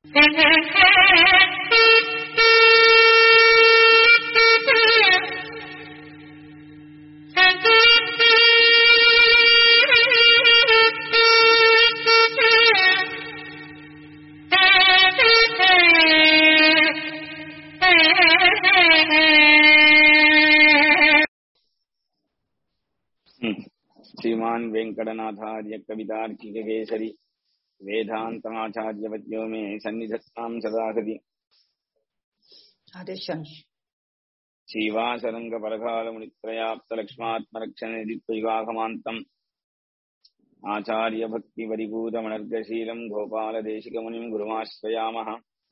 श्रीमान् वेङ्कटनाथार्य कवितार्किककेसरि वेदान्तमाचार्यवद्यो मे सन्निधत्ताम् सदा हृदि आदेशांश श्रीवासरङ्गपरकालमुनित्रयाप्तलक्ष्मात्मरक्षणनिधित्वयुगागमान्तम् आचार्यभक्तिपरिभूतमनर्गशीलम् गोपालदेशिकमुनिम् गुरुमाश्रयामः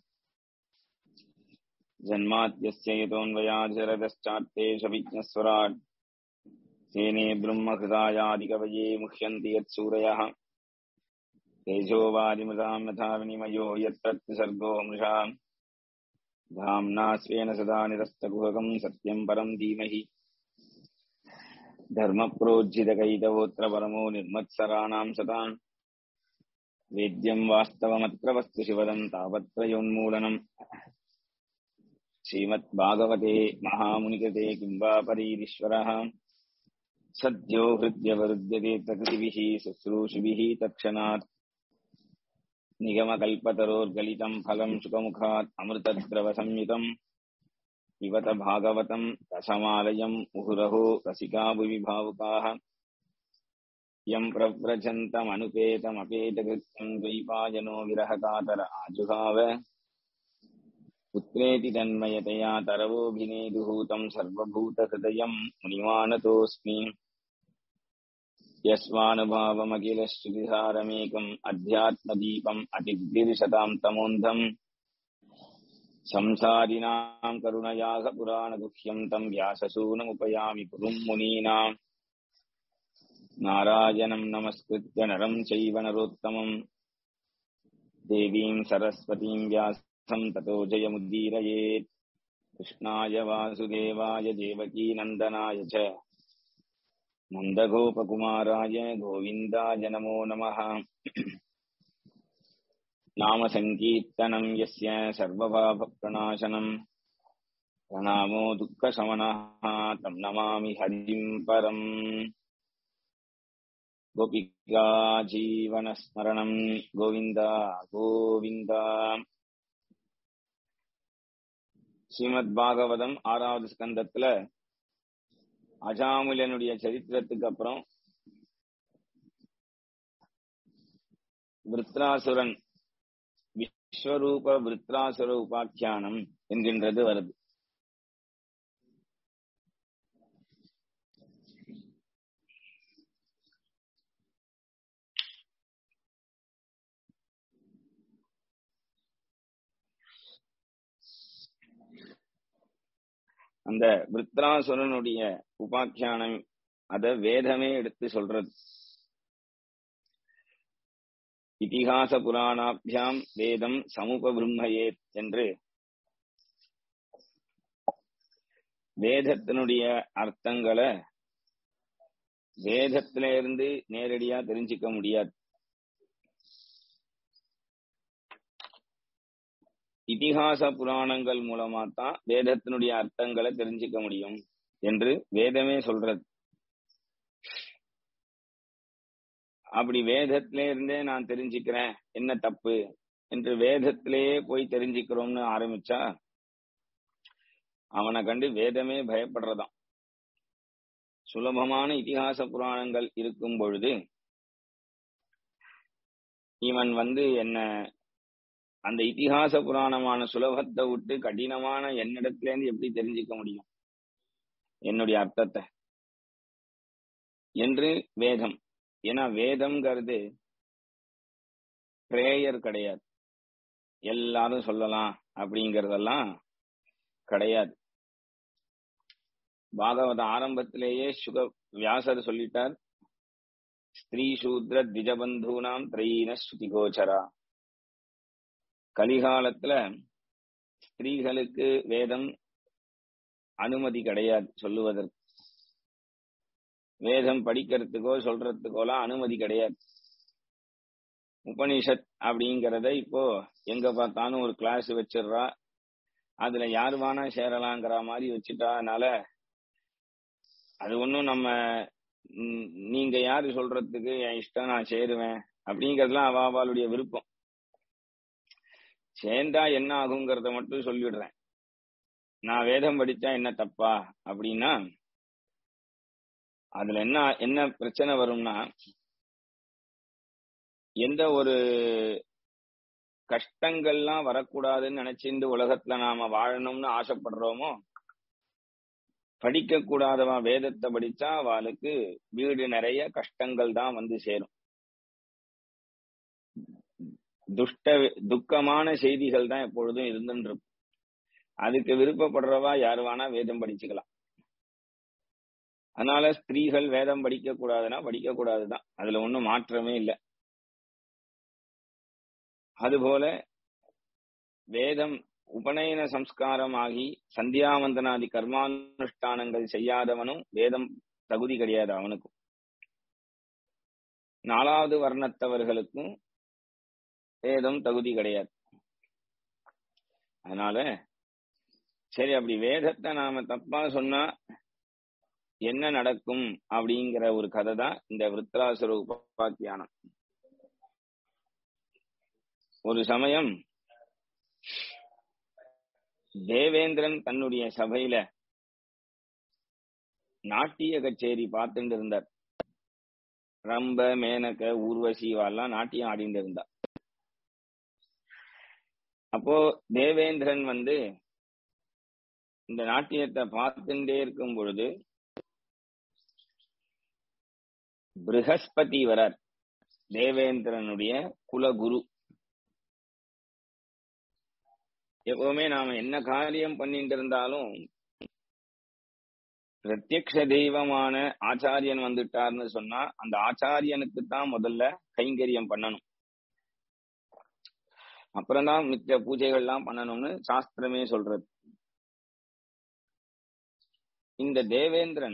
जन्माद्यस्य यतोऽन्वयाधिरतश्चात्ते शविज्ञस्वराट् सेने ब्रह्महृदायादिकवये मुह्यन्ति यत्सूरयः तेजोवादिमृताम् यथा विनिमयो यत्र सर्गो मृषा धाम्ना स्वेन सदा निरस्तकुहकम् सत्यम् परम् धीमहि धर्मप्रोज्झितकैतवोऽत्र परमो निर्मत्सराणाम् सताम् वेद्यम् वास्तवमत्र वस्तु शिवदम् तावत्रयोन्मूलनम् श्रीमद्भागवते महामुनिकृते किम् वा परीरीश्वरः सद्यो हृद्यवरुध्यते प्रकृतिभिः शुश्रूषिभिः तत्क्षणात् निगमकल्पतरोर्गलितम् फलम् शुकमुखात् अमृतद्रवसंयुतम् पिबत भागवतम् रसमालयम् मुहुरहो रसिका भुवि भावुकाः यम् प्रव्रजन्तमनुपेतमपेतकृत्यम् द्वैपायनो विरहकातर आजुहाव पुत्रेति तन्मयतया तरवोऽभिनेदुः तम् सर्वभूतहृदयम् मुनिमानतोऽस्मि यस्मानुभावमखिलश्रुतिसारमेकम् अध्यात्मदीपम् अतिग्दिर्शताम् तमोन्धम् संसारिणाम् करुणयाः पुराणगुह्यम् तम् व्याससूनमुपयामि पुरुम् मुनीनाम् नारायणम् नमस्कृत्य नरम् चैव नरोत्तमम् देवीम् सरस्वतीम् व्यासम् ततो जयमुद्दीरयेत् कृष्णाय वासुदेवाय देवकीनन्दनाय च नन्दगोपकुमाराय गोविन्दाय नमो नमः नामसङ्कीर्तनम् यस्य सर्वभावप्रणाशनम् प्रणामो दुःखशमनः तम् नमामि हरिम् परम् गोपिका जीवनस्मरणम् गोविन्द गोविन्द ஸ்ரீமத் பாகவதம் ஆறாவது ஸ்கந்தத்துல அஜாமுலனுடைய சரித்திரத்துக்கு அப்புறம் விருத்ராசுரன் விஸ்வரூப விருத்ராசுர உபாக்கியானம் என்கின்றது வருது அந்த விருத்ராசுரனுடைய உபாக்கியானம் அத வேதமே எடுத்து சொல்றது இதிகாச புராணாபியாம் வேதம் சமுபபிரம்மயேத் என்று வேதத்தினுடைய அர்த்தங்களை வேதத்தில இருந்து நேரடியா தெரிஞ்சுக்க முடியாது இதிகாச புராணங்கள் மூலமா தான் வேதத்தினுடைய அர்த்தங்களை தெரிஞ்சுக்க முடியும் என்று வேதமே சொல்றது அப்படி வேதத்திலே இருந்தே நான் தெரிஞ்சுக்கிறேன் என்ன தப்பு என்று வேதத்திலேயே போய் தெரிஞ்சுக்கிறோம்னு ஆரம்பிச்சா அவனை கண்டு வேதமே பயப்படுறதாம் சுலபமான இதிகாச புராணங்கள் இருக்கும் பொழுது இவன் வந்து என்ன அந்த இதிகாச புராணமான சுலபத்தை விட்டு கடினமான என்னிடத்துல இருந்து எப்படி தெரிஞ்சுக்க முடியும் என்னுடைய அர்த்தத்தை என்று வேதம் ஏன்னா வேதம்ங்கிறது பிரேயர் கிடையாது எல்லாரும் சொல்லலாம் அப்படிங்கறதெல்லாம் கிடையாது பாகவத ஆரம்பத்திலேயே சுக வியாசர் சொல்லிட்டார் ஸ்திரீ சூத்ர திஜபந்தூனாம் திரையின ஸ்ருதி கோச்சரா கலிகாலத்துல ஸ்திரீகளுக்கு வேதம் அனுமதி கிடையாது சொல்லுவதற்கு வேதம் படிக்கிறதுக்கோ சொல்றதுக்கோலாம் அனுமதி கிடையாது உபனிஷத் அப்படிங்கறத இப்போ எங்க பார்த்தாலும் ஒரு கிளாஸ் வச்சிடுறா அதுல யாரு வேணா சேரலாங்கிற மாதிரி வச்சுட்டா அதனால அது ஒன்றும் நம்ம ம், நீங்க யாரு சொல்றதுக்கு என் இஷ்டம் நான் சேருவேன் அப்படிங்கறதுலாம் அவ அவளுடைய விருப்பம் சேர்ந்தா என்ன ஆகுங்கிறத மட்டும் சொல்லிடுறேன் நான் வேதம் படிச்சா என்ன தப்பா அப்படின்னா அதுல என்ன என்ன பிரச்சனை வரும்னா எந்த ஒரு கஷ்டங்கள்லாம் வரக்கூடாதுன்னு நினைச்சிருந்து உலகத்துல நாம வாழணும்னு ஆசைப்படுறோமோ படிக்க கூடாதவா வேதத்தை படிச்சா அவளுக்கு வீடு நிறைய கஷ்டங்கள் தான் வந்து சேரும் துஷ்ட துக்கமான செய்திகள் தான் எப்பொழுதும் இருந்துட்டு இருக்கும் அதுக்கு விருப்பப்படுறவா யாரு வேணா வேதம் படிச்சுக்கலாம் அதனால ஸ்திரீகள் வேதம் படிக்க கூடாதுன்னா படிக்க கூடாதுதான் அதுல ஒண்ணும் மாற்றமே இல்லை அதுபோல வேதம் உபநயன சம்ஸ்காரம் ஆகி சந்தியாவந்தனாதி கர்மானுஷ்டானங்கள் செய்யாதவனும் வேதம் தகுதி கிடையாது அவனுக்கும் நாலாவது வர்ணத்தவர்களுக்கும் வேதம் தகுதி கிடையாது அதனால சரி அப்படி வேதத்தை நாம தப்பா சொன்னா என்ன நடக்கும் அப்படிங்கிற ஒரு கதை தான் இந்த விருத்ராசுர உபாக்கியானம் ஒரு சமயம் தேவேந்திரன் தன்னுடைய சபையில நாட்டிய கச்சேரி பார்த்துட்டு இருந்தார் ரம்ப மேனக ஊர்வசி எல்லாம் நாட்டியம் ஆடிட்டு இருந்தா அப்போ தேவேந்திரன் வந்து இந்த நாட்டியத்தை பார்த்துட்டே இருக்கும் பொழுது ப்ரஹஸ்பதி வரார் தேவேந்திரனுடைய குலகுரு எப்பவுமே நாம என்ன காரியம் பண்ணிட்டு இருந்தாலும் பிரத்யக்ஷ தெய்வமான ஆச்சாரியன் வந்துட்டார்னு சொன்னா அந்த ஆச்சாரியனுக்கு தான் முதல்ல கைங்கரியம் பண்ணணும் அப்புறம்தான் மிச்ச பூஜைகள்லாம் பண்ணணும்னு சாஸ்திரமே சொல்றது இந்த தேவேந்திரன்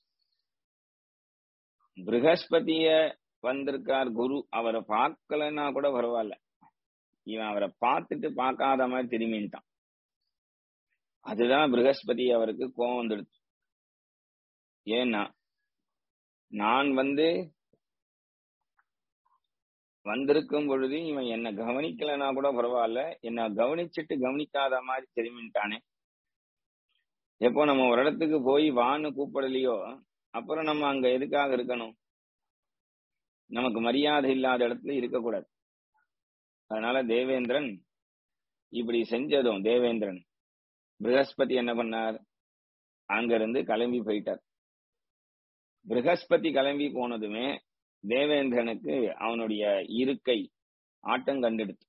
ப்ரஹஸ்பதிய வந்திருக்கார் குரு அவரை பார்க்கலன்னா கூட பரவாயில்ல இவன் அவரை பார்த்துட்டு பார்க்காத மாதிரி திரும்பிட்டான் அதுதான் ப்ரஹஸ்பதி அவருக்கு கோவம் வந்துடுச்சு ஏன்னா நான் வந்து வந்திருக்கும் பொழுது இவன் என்ன கவனிக்கலனா கூட பரவாயில்ல என்ன கவனிச்சுட்டு கவனிக்காத மாதிரி திரும்பிட்டானே எப்போ நம்ம ஒரு இடத்துக்கு போய் வான்னு கூப்பிடலையோ அப்புறம் நம்ம அங்க எதுக்காக இருக்கணும் நமக்கு மரியாதை இல்லாத இடத்துல இருக்கக்கூடாது அதனால தேவேந்திரன் இப்படி செஞ்சதும் தேவேந்திரன் ப்ரஹஸ்பதி என்ன பண்ணார் அங்கிருந்து கிளம்பி போயிட்டார் ப்ரஹஸ்பதி கிளம்பி போனதுமே தேவேந்திரனுக்கு அவனுடைய இருக்கை ஆட்டம் கண்டெடுத்து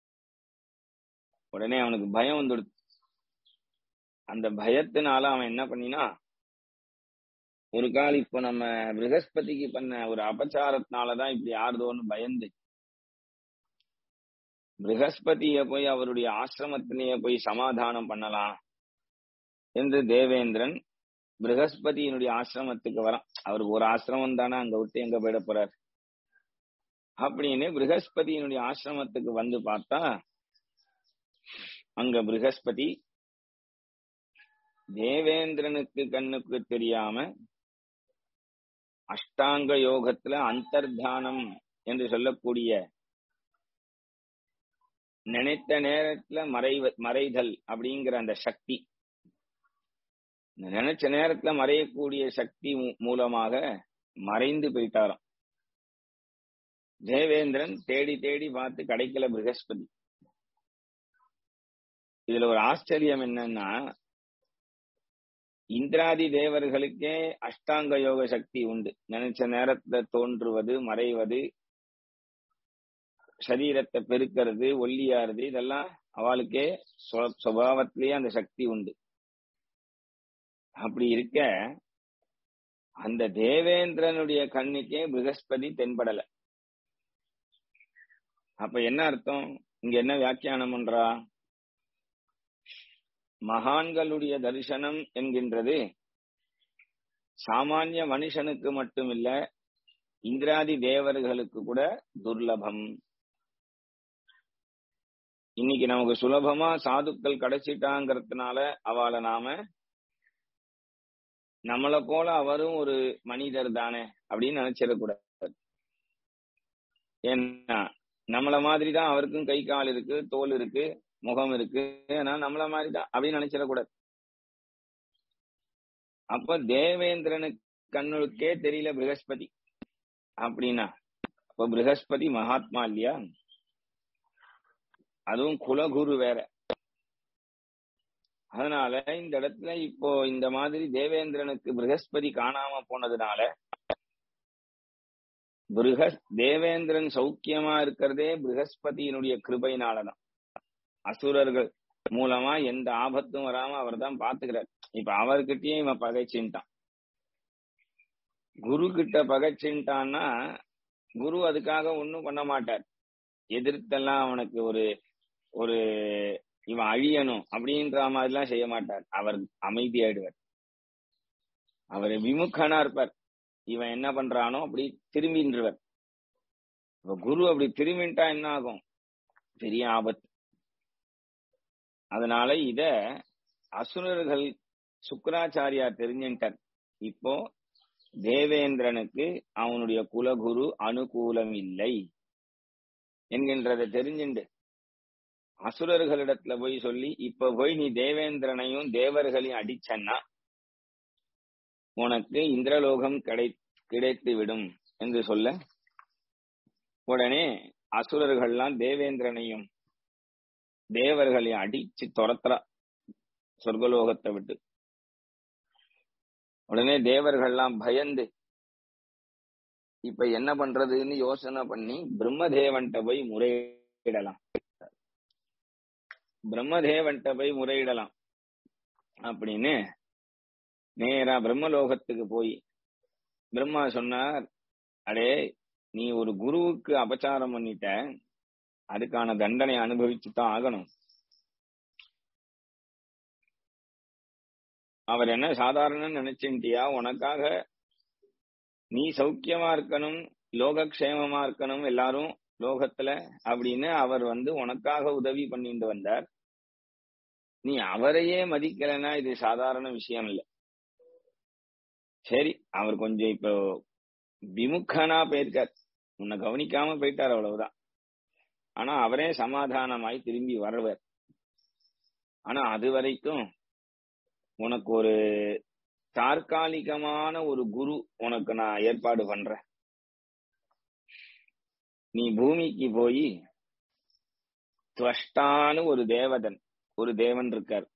உடனே அவனுக்கு பயம் வந்துடுது அந்த பயத்தினால அவன் என்ன பண்ணினா ஒரு கால் இப்ப நம்ம ப்ரஹஸ்பதிக்கு பண்ண ஒரு அபச்சாரத்தினாலதான் இப்படி ஆறுதோன்னு பயந்து ப்ரஹஸ்பதிய போய் அவருடைய ஆசிரமத்திலேயே போய் சமாதானம் பண்ணலாம் என்று தேவேந்திரன் ப்ரஹஸ்பதியினுடைய ஆசிரமத்துக்கு வரான் அவருக்கு ஒரு ஆசிரமம் தானே அங்க விட்டு எங்க போயிட போறார் அப்படின்னு ப்ரஹஸ்பதியினுடைய ஆசிரமத்துக்கு வந்து பார்த்தா அங்க ப்ரஹஸ்பதி தேவேந்திரனுக்கு கண்ணுக்கு தெரியாம அஷ்டாங்க யோகத்துல அந்தர்தானம் என்று சொல்லக்கூடிய நினைத்த நேரத்துல மறைவ மறைதல் அப்படிங்கிற அந்த சக்தி நினைச்ச நேரத்துல மறையக்கூடிய சக்தி மூலமாக மறைந்து போயிட்டாராம் தேவேந்திரன் தேடி தேடி பார்த்து கிடைக்கல ப்ரகஸ்பதி இதுல ஒரு ஆச்சரியம் என்னன்னா இந்திராதி தேவர்களுக்கே அஷ்டாங்க யோக சக்தி உண்டு நினைச்ச நேரத்துல தோன்றுவது மறைவது சரீரத்தை பெருக்கிறது ஒல்லியாறது இதெல்லாம் அவளுக்கே சுபாவத்திலேயே அந்த சக்தி உண்டு அப்படி இருக்க அந்த தேவேந்திரனுடைய கண்ணுக்கே ப்ரகஸ்பதி தென்படல அப்ப என்ன அர்த்தம் இங்க என்ன வியாக்கியானம் பண்றா மகான்களுடைய தரிசனம் என்கின்றது சாமானிய மனுஷனுக்கு மட்டுமில்ல இந்திராதி தேவர்களுக்கு கூட துர்லபம் இன்னைக்கு நமக்கு சுலபமா சாதுக்கள் கிடைச்சிட்டாங்கிறதுனால அவளை நாம நம்மளை போல அவரும் ஒரு மனிதர் தானே அப்படின்னு நினைச்சிடக்கூடாது ஏன்னா நம்மள மாதிரி தான் அவருக்கும் கை கால் இருக்கு தோல் இருக்கு முகம் இருக்கு ஆனா நம்மள மாதிரி தான் அப்படின்னு நினைச்சிடக்கூடாது அப்ப தேவேந்திரனுக்கு கண்ணுக்கே தெரியல ப்ரகஸ்பதி அப்படின்னா அப்ப ப்ரகஸ்பதி மகாத்மா இல்லையா அதுவும் குலகுரு வேற அதனால இந்த இடத்துல இப்போ இந்த மாதிரி தேவேந்திரனுக்கு ப்ரகஸ்பதி காணாம போனதுனால பிருகஸ் தேவேந்திரன் சௌக்கியமா இருக்கிறதே ப்ரகஸ்பதியினுடைய கிருபையினாலதான் அசுரர்கள் மூலமா எந்த ஆபத்தும் வராம அவர் தான் பாத்துக்கிறார் இப்ப அவர்கிட்டயும் இவன் பகைச்சின்ட்டான் குரு கிட்ட பகைச்சின்ட்டான்னா குரு அதுக்காக ஒன்னும் பண்ண மாட்டார் எதிர்த்தெல்லாம் அவனுக்கு ஒரு ஒரு இவன் அழியணும் அப்படின்ற மாதிரிலாம் செய்ய மாட்டார் அவர் அமைதியாயிடுவார் அவர் விமுகனா இருப்பார் இவன் என்ன பண்றானோ அப்படி திரும்பின்றவர் இப்ப குரு அப்படி திரும்பிட்டா என்ன ஆகும் பெரிய ஆபத்து அதனால இத அசுரர்கள் சுக்கராச்சாரியார் தெரிஞ்சின்றார் இப்போ தேவேந்திரனுக்கு அவனுடைய குலகுரு அனுகூலம் இல்லை என்கின்றதை தெரிஞ்சுண்டு அசுரர்களிடத்துல போய் சொல்லி இப்ப போய் நீ தேவேந்திரனையும் தேவர்களையும் அடிச்சன்னா உனக்கு இந்திரலோகம் கிடை கிடைத்து விடும் என்று சொல்ல உடனே அசுரர்கள்லாம் தேவேந்திரனையும் தேவர்களையும் அடிச்சு துரத்துறா சொர்க்கலோகத்தை விட்டு உடனே தேவர்கள்லாம் பயந்து இப்ப என்ன பண்றதுன்னு யோசனை பண்ணி பிரம்மதேவன்ட்ட போய் முறையிடலாம் பிரம்மதேவன்ட்ட போய் முறையிடலாம் அப்படின்னு நேரா பிரம்மலோகத்துக்கு போய் பிரம்மா சொன்னார் அடே நீ ஒரு குருவுக்கு அபச்சாரம் பண்ணிட்ட அதுக்கான தண்டனை அனுபவிச்சு தான் ஆகணும் அவர் என்ன சாதாரண நினைச்சுட்டியா உனக்காக நீ சௌக்கியமா இருக்கணும் லோகக்ஷேமமா இருக்கணும் எல்லாரும் லோகத்துல அப்படின்னு அவர் வந்து உனக்காக உதவி பண்ணிட்டு வந்தார் நீ அவரையே மதிக்கலைன்னா இது சாதாரண விஷயம் இல்லை சரி அவர் கொஞ்சம் இப்போ விமுகனா போயிருக்கார் உன்னை கவனிக்காம போயிட்டார் அவ்வளவுதான் ஆனா அவரே சமாதானமாய் திரும்பி வருவார் ஆனா அது வரைக்கும் உனக்கு ஒரு தற்காலிகமான ஒரு குரு உனக்கு நான் ஏற்பாடு பண்றேன் நீ பூமிக்கு போய் துவஷ்டான்னு ஒரு தேவதன் ஒரு தேவன் இருக்கார்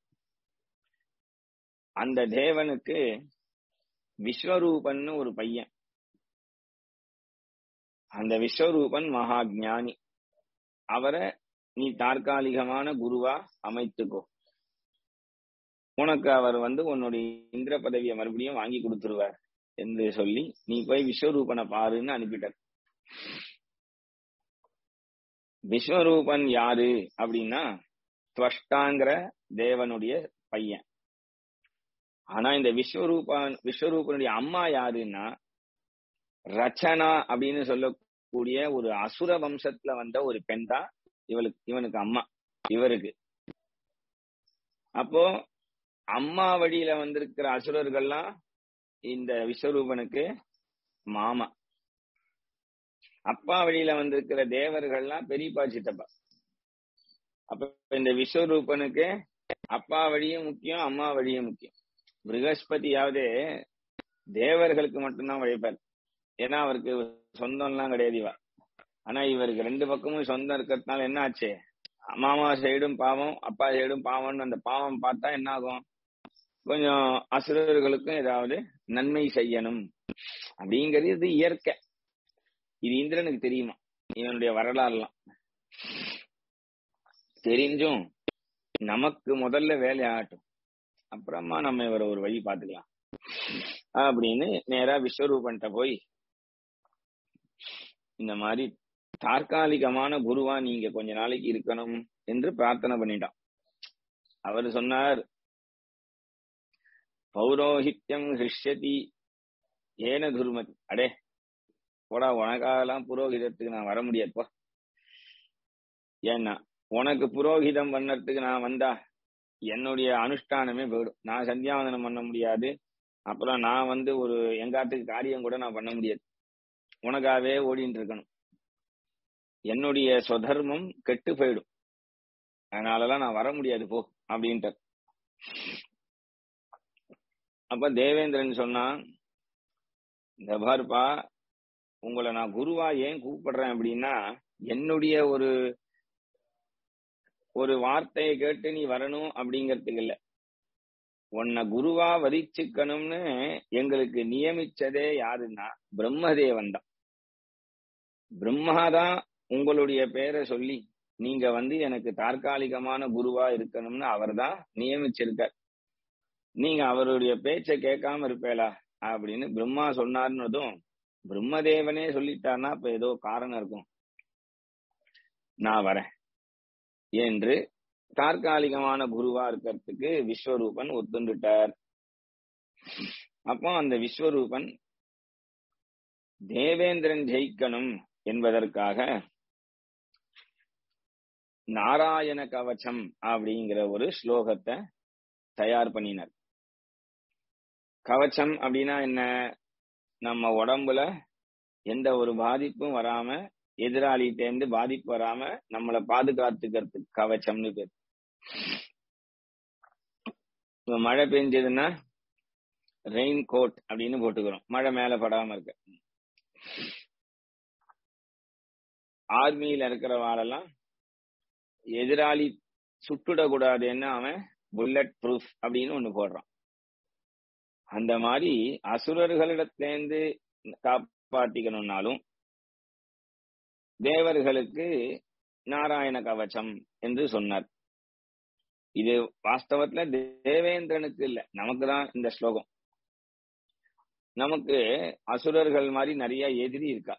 அந்த தேவனுக்கு விஸ்வரூபன்னு ஒரு பையன் அந்த விஸ்வரூபன் மகா ஞானி அவரை நீ தற்காலிகமான குருவா அமைத்துக்கோ உனக்கு அவர் வந்து உன்னுடைய இந்திர பதவியை மறுபடியும் வாங்கி கொடுத்துருவார் என்று சொல்லி நீ போய் விஸ்வரூபனை பாருன்னு அனுப்பிட்டார் விஸ்வரூபன் யாரு அப்படின்னா துவஷ்டாங்கிற தேவனுடைய பையன் ஆனா இந்த விஸ்வரூபன் விஸ்வரூபனுடைய அம்மா யாருன்னா ரச்சனா அப்படின்னு சொல்லக்கூடிய ஒரு அசுர வம்சத்துல வந்த ஒரு பெண் தான் இவளுக்கு இவனுக்கு அம்மா இவருக்கு அப்போ அம்மா வழியில வந்திருக்கிற அசுரர்கள்லாம் இந்த விஸ்வரூபனுக்கு மாமா அப்பா வழியில வந்திருக்கிற தேவர்கள்லாம் பெரியப்பா சித்தப்பா அப்ப இந்த விஸ்வரூபனுக்கு அப்பா வழியும் முக்கியம் அம்மா வழியும் முக்கியம் பிருகஸ்பதியாவது தேவர்களுக்கு மட்டும்தான் உழைப்பார் ஏன்னா அவருக்கு சொந்தம்லாம் கிடையாது இவா ஆனா இவருக்கு ரெண்டு பக்கமும் சொந்தம் இருக்கிறதுனால என்ன ஆச்சு மாமா சைடும் பாவம் அப்பா சைடும் பாவம்னு அந்த பாவம் பார்த்தா என்ன ஆகும் கொஞ்சம் அசுரர்களுக்கும் ஏதாவது நன்மை செய்யணும் அப்படிங்கிறது இது இயற்கை இது இந்திரனுக்கு தெரியுமா இவனுடைய வரலாறுலாம் தெரிஞ்சும் நமக்கு முதல்ல வேலை ஆகட்டும் அப்புறமா நம்ம இவரை ஒரு வழி பார்த்துக்கலாம் அப்படின்னு நேரா விஸ்வரூபன்ட்ட போய் இந்த மாதிரி தற்காலிகமான குருவா நீங்க கொஞ்ச நாளைக்கு இருக்கணும் என்று பிரார்த்தனை பண்ணிட்டான் அவர் சொன்னார் பௌரோஹித்யம் ஹிருஷ்யதி ஏன துர்மதி அடே போடா உனக்காகலாம் புரோகிதத்துக்கு நான் வர முடியாதுப்பா ஏன்னா உனக்கு புரோகிதம் பண்ணறதுக்கு நான் வந்தா என்னுடைய அனுஷ்டானமே போயிடும் நான் சந்தியாவந்தனம் பண்ண முடியாது அப்புறம் நான் வந்து ஒரு எங்காட்டுக்கு காரியம் கூட நான் பண்ண முடியாது உனக்காகவே ஓடிட்டு இருக்கணும் என்னுடைய சொதர்மம் கெட்டு போயிடும் அதனாலலாம் நான் வர முடியாது போ அப்படின்ட்டு அப்ப தேவேந்திரன் சொன்னா இந்த பாருப்பா உங்களை நான் குருவா ஏன் கூப்பிடுறேன் அப்படின்னா என்னுடைய ஒரு ஒரு வார்த்தையை கேட்டு நீ வரணும் அப்படிங்கறதுக்கு இல்ல உன்னை குருவா வதிச்சுக்கணும்னு எங்களுக்கு நியமிச்சதே யாருன்னா பிரம்மதேவன் தான் பிரம்மாதான் உங்களுடைய பேரை சொல்லி நீங்க வந்து எனக்கு தற்காலிகமான குருவா இருக்கணும்னு அவர் தான் நியமிச்சிருக்கார் நீங்க அவருடைய பேச்சை கேட்காம இருப்பேலா அப்படின்னு பிரம்மா சொன்னார்னதும் பிரம்மதேவனே சொல்லிட்டார்னா இப்ப ஏதோ காரணம் இருக்கும் நான் வரேன் என்று தற்காலிகமான குருவா இருக்கிறதுக்கு விஸ்வரூபன் ஒத்துண்டுட்டார் அப்போ அந்த விஸ்வரூபன் தேவேந்திரன் ஜெயிக்கணும் என்பதற்காக நாராயண கவச்சம் அப்படிங்கிற ஒரு ஸ்லோகத்தை தயார் பண்ணினார் கவச்சம் அப்படின்னா என்ன நம்ம உடம்புல எந்த ஒரு பாதிப்பும் வராம எதிராளிகிட்டேருந்து பாதிப்பு வராம நம்மளை பாதுகாத்துக்கிறதுக்கு கவச்சம்னு பேர் இப்ப மழை பெஞ்சதுன்னா ரெயின் கோட் அப்படின்னு போட்டுக்கிறோம் மழை மேல படாம இருக்க ஆர்மியில இருக்கிறவாளெல்லாம் எதிராளி சுட்டுடக்கூடாதுன்னு அவன் புல்லட் ப்ரூஃப் அப்படின்னு ஒண்ணு போடுறான் அந்த மாதிரி அசுரர்களிடத்திலேருந்து காப்பாத்திக்கணும்னாலும் தேவர்களுக்கு நாராயண கவச்சம் என்று சொன்னார் இது வாஸ்தவத்துல தேவேந்திரனுக்கு இல்ல நமக்கு தான் இந்த ஸ்லோகம் நமக்கு அசுரர்கள் மாதிரி நிறைய எதிரி இருக்கா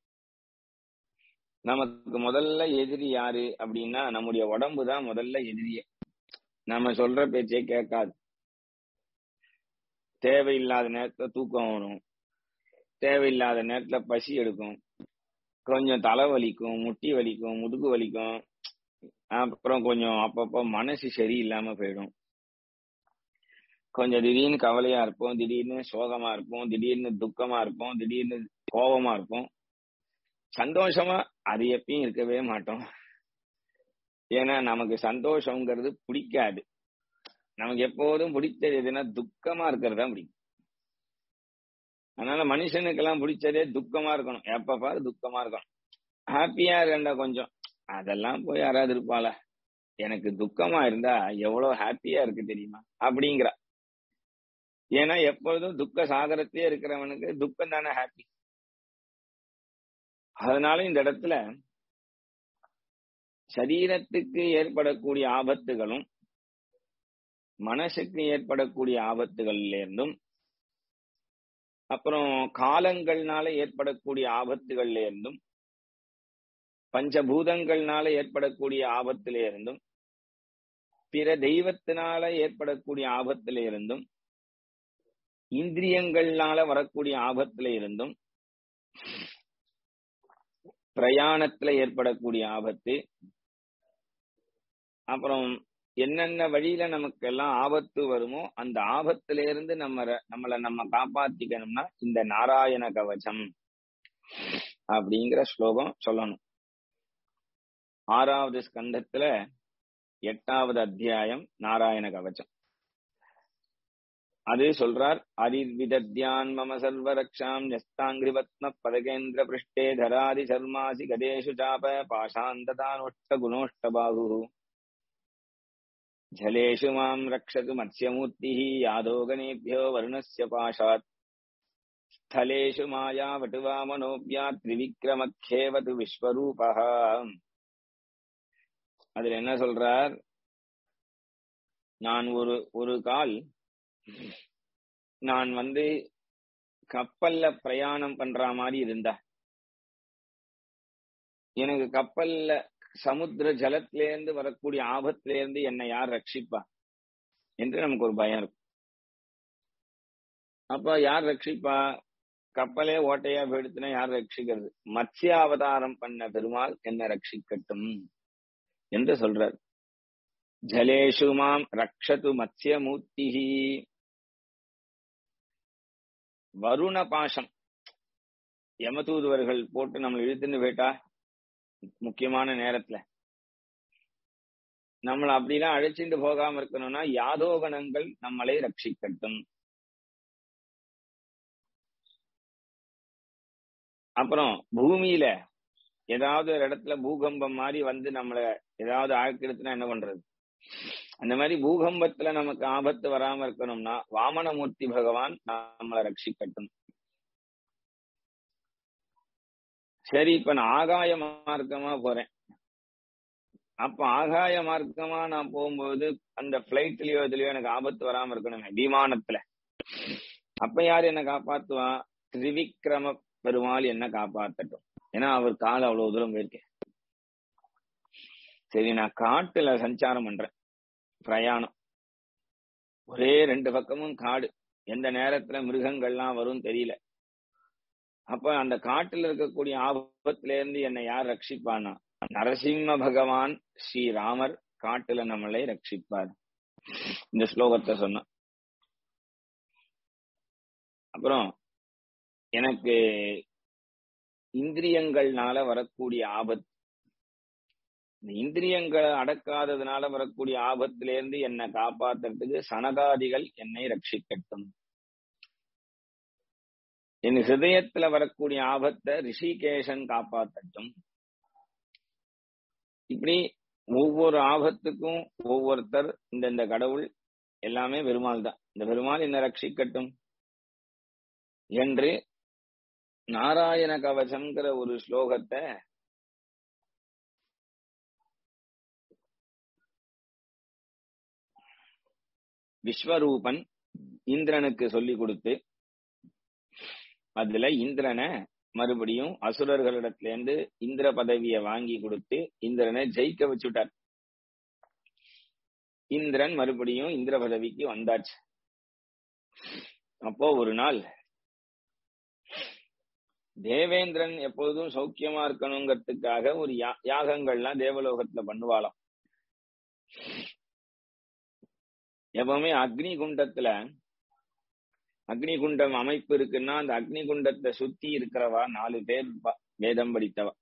நமக்கு முதல்ல எதிரி யாரு அப்படின்னா நம்முடைய உடம்பு தான் முதல்ல எதிரியே நம்ம சொல்ற பேச்சே கேட்காது தேவையில்லாத நேரத்துல தூக்கம் வரும் தேவையில்லாத நேரத்துல பசி எடுக்கும் கொஞ்சம் தலை வலிக்கும் முட்டி வலிக்கும் முதுகு வலிக்கும் அப்புறம் கொஞ்சம் அப்பப்போ மனசு சரியில்லாம போயிடும் கொஞ்சம் திடீர்னு கவலையா இருப்போம் திடீர்னு சோகமா இருப்போம் திடீர்னு துக்கமா இருப்போம் திடீர்னு கோபமா இருப்போம் சந்தோஷமா அது எப்பயும் இருக்கவே மாட்டோம் ஏன்னா நமக்கு சந்தோஷங்கிறது பிடிக்காது நமக்கு எப்போதும் பிடிச்சது எதுனா துக்கமா இருக்கிறது தான் பிடிக்கும் அதனால மனுஷனுக்கெல்லாம் பிடிச்சதே துக்கமா இருக்கணும் எப்ப பாரு துக்கமா இருக்கணும் ஹாப்பியா இருக்கண்டா கொஞ்சம் அதெல்லாம் போய் யாராவது இருப்பாளா எனக்கு துக்கமா இருந்தா எவ்வளவு ஹாப்பியா இருக்கு தெரியுமா அப்படிங்கிறா ஏன்னா எப்பொழுதும் துக்க சாகரத்திலே இருக்கிறவனுக்கு துக்கம் தானே ஹாப்பி அதனால இந்த இடத்துல சரீரத்துக்கு ஏற்படக்கூடிய ஆபத்துகளும் மனசுக்கு ஏற்படக்கூடிய ஆபத்துகள்ல இருந்தும் அப்புறம் காலங்கள்னால ஏற்படக்கூடிய ஆபத்துகள்ல இருந்தும் பஞ்சபூதங்கள்னால ஏற்படக்கூடிய ஆபத்தில இருந்தும் பிற தெய்வத்தினால ஏற்படக்கூடிய ஆபத்தில இருந்தும் இந்திரியங்கள்னால வரக்கூடிய ஆபத்தில இருந்தும் பிரயாணத்துல ஏற்படக்கூடிய ஆபத்து அப்புறம் என்னென்ன வழியில நமக்கு எல்லாம் ஆபத்து வருமோ அந்த ஆபத்துல இருந்து நம்ம நம்மளை நம்ம காப்பாத்திக்கணும்னா இந்த நாராயண கவச்சம் அப்படிங்கிற ஸ்லோகம் சொல்லணும் ஆறாவது ஸ்கந்தத்துல எட்டாவது அத்தியாயம் நாராயண கவச்சம் அது சொல்றார் அதிர்விதத்யான் மம சர்வரக்ஷாம் யஸ்தாங்கிரிபத்ம பதகேந்திர பிருஷ்டே தராதி சர்மாசி கதேஷு சாப பாஷாந்ததானோஷ்ட குணோஷ்டபாகு ஜலேஷு மாம் ரக்ஷது மத்ஸ்யமூர்த்திः யாதோகனேभ्यो வருணस्य பாஷாத் ஸ்தலேஷு மாயா வட்டுவாமனோபியா திரிவிக்ரமக்கேவது விஸ்வரூபः அதுல என்ன சொல்றார் நான் ஒரு ஒரு கால் நான் வந்து கப்பல்ல பிரயாணம் பண்ற மாதிரி இருந்தா எனக்கு கப்பல்ல சமுத்திர ஜலத்திலேருந்து வரக்கூடிய ஆபத்திலேருந்து என்னை யார் ரட்சிப்பா என்று நமக்கு ஒரு பயம் இருக்கும் அப்ப யார் ரட்சிப்பா கப்பலே ஓட்டையா போயிடுத்துனா யார் ரட்சிக்கிறது மத்ஸ்ய அவதாரம் பண்ண பெருமாள் என்ன ரட்சிக்கட்டும் என்று சொல்றார் ஜலேஷு மாம் ரக்ஷது மத்யமூர்த்திஹி வருண பாசம் யமதூதுவர்கள் போட்டு நம்மளை இழுத்துன்னு போயிட்டா முக்கியமான நேரத்துல நம்மளை அப்படிலாம் அழைச்சிட்டு போகாம இருக்கணும்னா யாதோகணங்கள் நம்மளை ரட்சிக்கட்டும் அப்புறம் பூமியில ஏதாவது ஒரு இடத்துல பூகம்பம் மாதிரி வந்து நம்மள ஏதாவது ஆக்கிடுத்துனா என்ன பண்றது அந்த மாதிரி பூகம்பத்துல நமக்கு ஆபத்து வராம இருக்கணும்னா வாமனமூர்த்தி பகவான் நம்மளை ரட்சிக்கட்டும் சரி இப்ப நான் ஆகாய மார்க்கமா போறேன் அப்ப ஆகாய மார்க்கமா நான் போகும்போது அந்த பிளைட்லயோ இதுலயோ எனக்கு ஆபத்து வராம இருக்கணுமே விமானத்துல அப்ப யார் என்ன காப்பாத்துவான் திரிவிக்ரம பெருமாள் என்ன காப்பாத்தட்டும் ஏன்னா அவர் கால் அவ்வளவு தூரம் போயிருக்கேன் சரி நான் காட்டுல சஞ்சாரம் பண்றேன் பிரயாணம் ஒரே ரெண்டு பக்கமும் காடு எந்த நேரத்துல மிருகங்கள்லாம் வரும் தெரியல அப்ப அந்த காட்டுல இருக்கக்கூடிய ஆபத்துல இருந்து என்னை யார் ரட்சிப்பானா நரசிம்ம பகவான் ஸ்ரீராமர் காட்டுல நம்மளை ரட்சிப்பார் இந்த ஸ்லோகத்தை சொன்ன அப்புறம் எனக்கு இந்திரியங்கள்னால வரக்கூடிய ஆபத்து இந்த இந்திரியங்களை அடக்காததுனால வரக்கூடிய ஆபத்தில இருந்து என்னை காப்பாத்துறதுக்கு சனகாதிகள் என்னை ரட்சிக்கட்டும் என் ஹிருதயத்துல வரக்கூடிய ஆபத்தை ரிஷிகேஷன் காப்பாத்தட்டும் இப்படி ஒவ்வொரு ஆபத்துக்கும் ஒவ்வொருத்தர் இந்த இந்த கடவுள் எல்லாமே பெருமாள் தான் இந்த பெருமாள் என்ன ரட்சிக்கட்டும் என்று நாராயண கவசம்ங்கிற ஒரு ஸ்லோகத்தை விஸ்வரூபன் இந்திரனுக்கு சொல்லி கொடுத்து அதுல இந்திரனை மறுபடியும் அசுரர்களிடத்துல இருந்து இந்திர பதவியை வாங்கி கொடுத்து இந்திரனை ஜெயிக்க வச்சுட்டார் இந்திரன் மறுபடியும் இந்திர பதவிக்கு வந்தாச்சு அப்போ ஒரு நாள் தேவேந்திரன் எப்பொழுதும் சௌக்கியமா இருக்கணுங்கிறதுக்காக ஒரு யாகங்கள்லாம் தேவலோகத்துல பண்ணுவாளாம் எப்பவுமே அக்னி குண்டத்துல அக்னி குண்டம் அமைப்பு இருக்குன்னா அந்த அக்னி குண்டத்தை சுத்தி இருக்கிறவா நாலு பேர் வேதம் படித்தவா